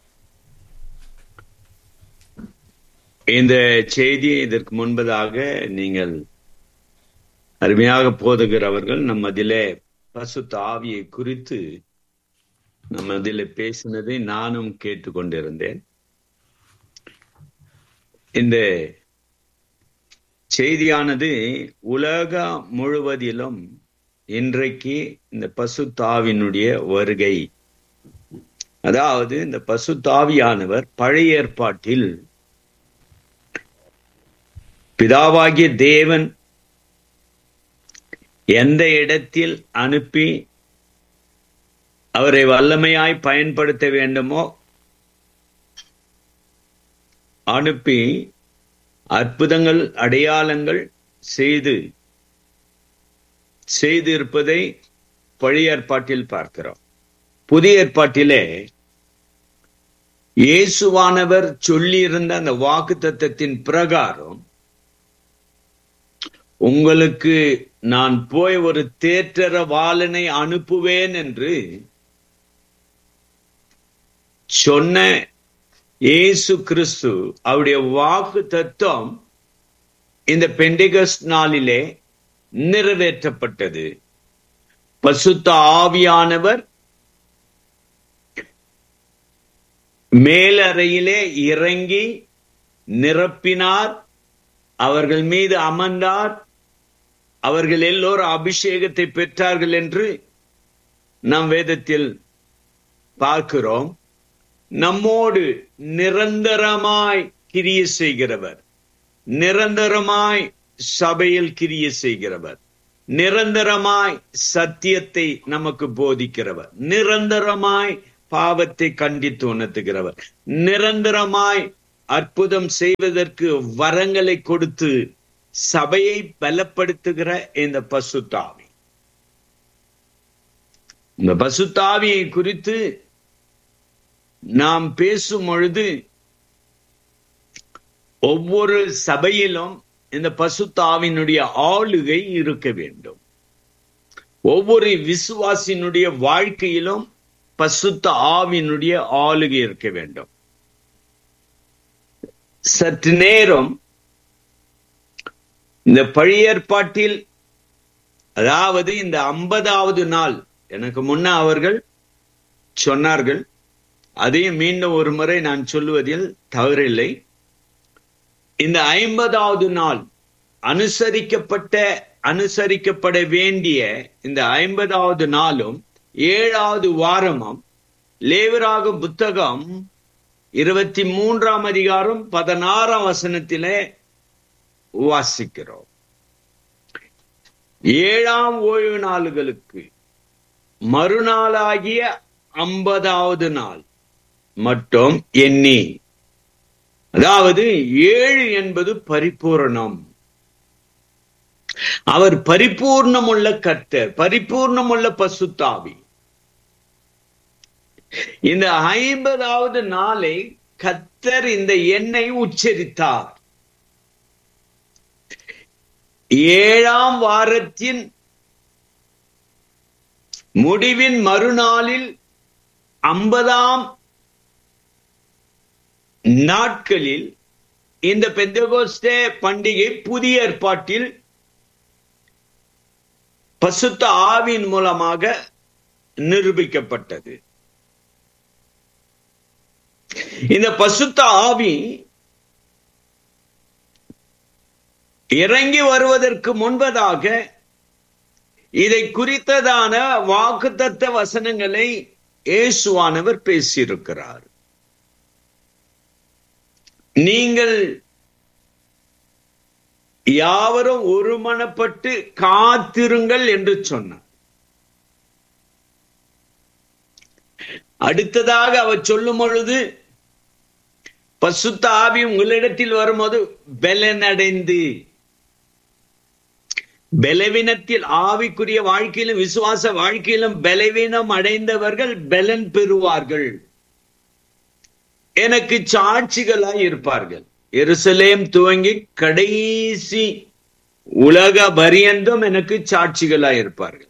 இந்த செய்தியை இதற்கு முன்பதாக நீங்கள் அருமையாக போதுகிறவர்கள் நம்ம அதிலே பசுத்த ஆவியை குறித்து நம்ம அதில் பேசினதை நானும் கேட்டுக்கொண்டிருந்தேன் இந்த செய்தியானது உலகம் முழுவதிலும் இன்றைக்கு இந்த பசுத்தாவினுடைய வருகை அதாவது இந்த பசுத்தாவியானவர் பழைய ஏற்பாட்டில் பிதாவாகிய தேவன் எந்த இடத்தில் அனுப்பி அவரை வல்லமையாய் பயன்படுத்த வேண்டுமோ அனுப்பி அற்புதங்கள் அடையாளங்கள் செய்து செய்து இருப்பதை பழைய ஏற்பாட்டில் பார்க்கிறோம் புதிய ஏற்பாட்டிலே இயேசுவானவர் சொல்லியிருந்த அந்த வாக்கு தத்தத்தின் பிரகாரம் உங்களுக்கு நான் போய் ஒரு தேற்றர வாளனை அனுப்புவேன் என்று சொன்ன இயேசு கிறிஸ்து அவருடைய வாக்கு தத்துவம் இந்த பெண்டிகஸ்ட் நாளிலே நிறைவேற்றப்பட்டது பசுத்த ஆவியானவர் மேலறையிலே இறங்கி நிரப்பினார் அவர்கள் மீது அமர்ந்தார் அவர்கள் எல்லோரும் அபிஷேகத்தை பெற்றார்கள் என்று நாம் வேதத்தில் பார்க்கிறோம் நம்மோடு நிரந்தரமாய் கிரிய செய்கிறவர் நிரந்தரமாய் சபையில் கிரிய செய்கிறவர் நிரந்தரமாய் சத்தியத்தை நமக்கு போதிக்கிறவர் நிரந்தரமாய் பாவத்தை கண்டித்து உணர்த்துகிறவர் நிரந்தரமாய் அற்புதம் செய்வதற்கு வரங்களை கொடுத்து சபையை பலப்படுத்துகிற இந்த பசுத்தாவி இந்த பசுத்தாவியை குறித்து நாம் பேசும் பொழுது ஒவ்வொரு சபையிலும் இந்த பசுத்தாவினுடைய ஆளுகை இருக்க வேண்டும் ஒவ்வொரு விசுவாசினுடைய வாழ்க்கையிலும் பசுத்த ஆவினுடைய ஆளுகை இருக்க வேண்டும் சற்று நேரம் இந்த பழைய ஏற்பாட்டில் அதாவது இந்த ஐம்பதாவது நாள் எனக்கு முன்ன அவர்கள் சொன்னார்கள் அதையும் மீண்டும் ஒரு முறை நான் சொல்லுவதில் தவறில்லை இந்த ஐம்பதாவது நாள் அனுசரிக்கப்பட்ட அனுசரிக்கப்பட வேண்டிய இந்த ஐம்பதாவது நாளும் ஏழாவது வாரமும் லேவராக புத்தகம் இருபத்தி மூன்றாம் அதிகாரம் பதினாறாம் வசனத்திலே வாசிக்கிறோம் ஏழாம் ஓய்வு நாளுகளுக்கு மறுநாளாகிய ஐம்பதாவது நாள் மட்டும் எண்ணி அதாவது ஏழு என்பது பரிபூரணம் அவர் பரிபூர்ணமுள்ள கர்த்தர் பரிபூர்ணமுள்ள பசுத்தாவி இந்த ஐம்பதாவது நாளை கத்தர் இந்த எண்ணை உச்சரித்தார் ஏழாம் வாரத்தின் முடிவின் மறுநாளில் ஐம்பதாம் நாட்களில் இந்த பெந்தகோஸ்தே பண்டிகை புதிய ஏற்பாட்டில் பசுத்த ஆவின் மூலமாக நிரூபிக்கப்பட்டது இந்த பசுத்த ஆவி இறங்கி வருவதற்கு முன்பதாக இதை குறித்ததான வாக்குத்தத்த வசனங்களை இயேசுவானவர் பேசியிருக்கிறார் நீங்கள் யாவரும் ஒருமனப்பட்டு காத்திருங்கள் என்று சொன்னார் அடுத்ததாக அவர் சொல்லும் பொழுது பசுத்த ஆவி உங்களிடத்தில் வரும்போது பலனடைந்து பலவீனத்தில் ஆவிக்குரிய வாழ்க்கையிலும் விசுவாச வாழ்க்கையிலும் பலவீனம் அடைந்தவர்கள் பலன் பெறுவார்கள் எனக்கு சாட்சிகளாய் இருப்பார்கள் எருசலேம் துவங்கி கடைசி உலக பரியந்தம் எனக்கு சாட்சிகளாய் இருப்பார்கள்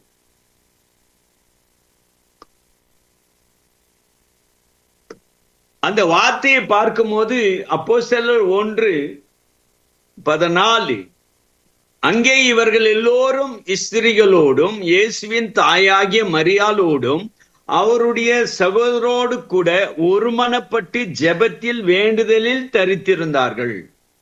அந்த வார்த்தையை பார்க்கும்போது அப்போ சிலர் ஒன்று பதினாலு அங்கே இவர்கள் எல்லோரும் ஸ்திரிகளோடும் இயேசுவின் தாயாகிய மரியாளோடும் அவருடைய சகோதரோடு கூட ஒருமனப்பட்டு ஜெபத்தில் வேண்டுதலில் தரித்திருந்தார்கள்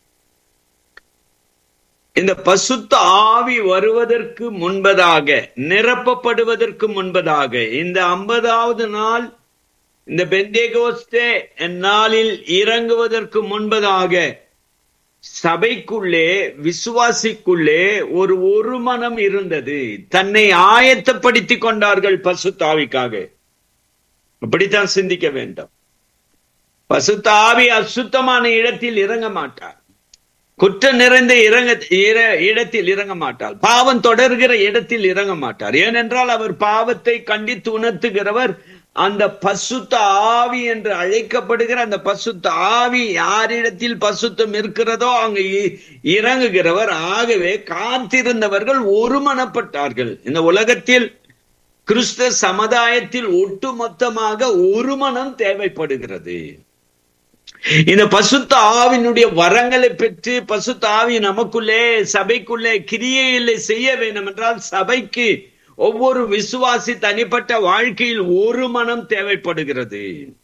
இந்த பசுத்த ஆவி வருவதற்கு முன்பதாக நிரப்பப்படுவதற்கு முன்பதாக இந்த ஐம்பதாவது நாள் இந்த பெந்தேகோஸ்தே நாளில் இறங்குவதற்கு முன்பதாக சபைக்குள்ளே விசுவாசிக்குள்ளே ஒரு ஒரு மனம் இருந்தது தன்னை ஆயத்தப்படுத்திக் கொண்டார்கள் பசுத்தாவிக்காக அப்படித்தான் சிந்திக்க வேண்டும் பசுத்தாவி அசுத்தமான இடத்தில் இறங்க மாட்டார் குற்றம் நிறைந்த இறங்க இடத்தில் இறங்க மாட்டார் பாவம் தொடர்கிற இடத்தில் இறங்க மாட்டார் ஏனென்றால் அவர் பாவத்தை கண்டித்து உணர்த்துகிறவர் அந்த பசுத்த ஆவி என்று அழைக்கப்படுகிற அந்த பசுத்த ஆவி யாரிடத்தில் பசுத்தம் இருக்கிறதோ அங்கு இறங்குகிறவர் ஆகவே காத்திருந்தவர்கள் ஒருமனப்பட்டார்கள் இந்த உலகத்தில் கிறிஸ்த சமுதாயத்தில் ஒட்டுமொத்தமாக ஒரு மனம் தேவைப்படுகிறது இந்த பசுத்த ஆவினுடைய வரங்களை பெற்று பசுத்த ஆவி நமக்குள்ளே சபைக்குள்ளே கிரியைகளை செய்ய வேண்டும் என்றால் சபைக்கு ஒவ்வொரு விசுவாசி தனிப்பட்ட வாழ்க்கையில் ஒரு மனம் தேவைப்படுகிறது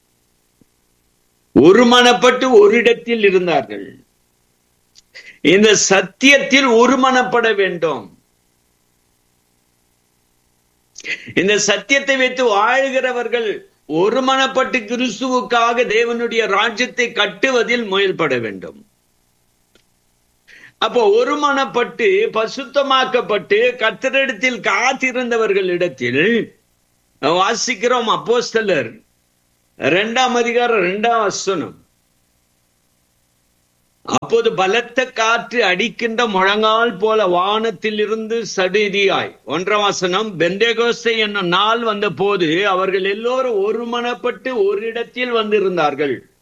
ஒரு மனப்பட்டு ஒரு இடத்தில் இருந்தார்கள் இந்த சத்தியத்தில் ஒரு மனப்பட வேண்டும் இந்த சத்தியத்தை வைத்து வாழ்கிறவர்கள் ஒருமனப்பட்டு கிறிஸ்துவுக்காக தேவனுடைய ராஜ்யத்தை கட்டுவதில் முயல்பட வேண்டும் அப்போ ஒருமனப்பட்டு பசுத்தமாக்கப்பட்டு கத்தரிடத்தில் காத்திருந்தவர்களிடத்தில் வாசிக்கிறோம் அப்போஸ்தலர் இரண்டாம் அதிகாரம் இரண்டாம் வசனம் அப்போது பலத்த காற்று அடிக்கின்ற முழங்கால் போல வானத்தில் இருந்து சடுதியாய் ஒன்றாம் வசனம் என்னும் நாள் வந்த போது அவர்கள் எல்லோரும் ஒருமனப்பட்டு ஒரு இடத்தில் வந்திருந்தார்கள்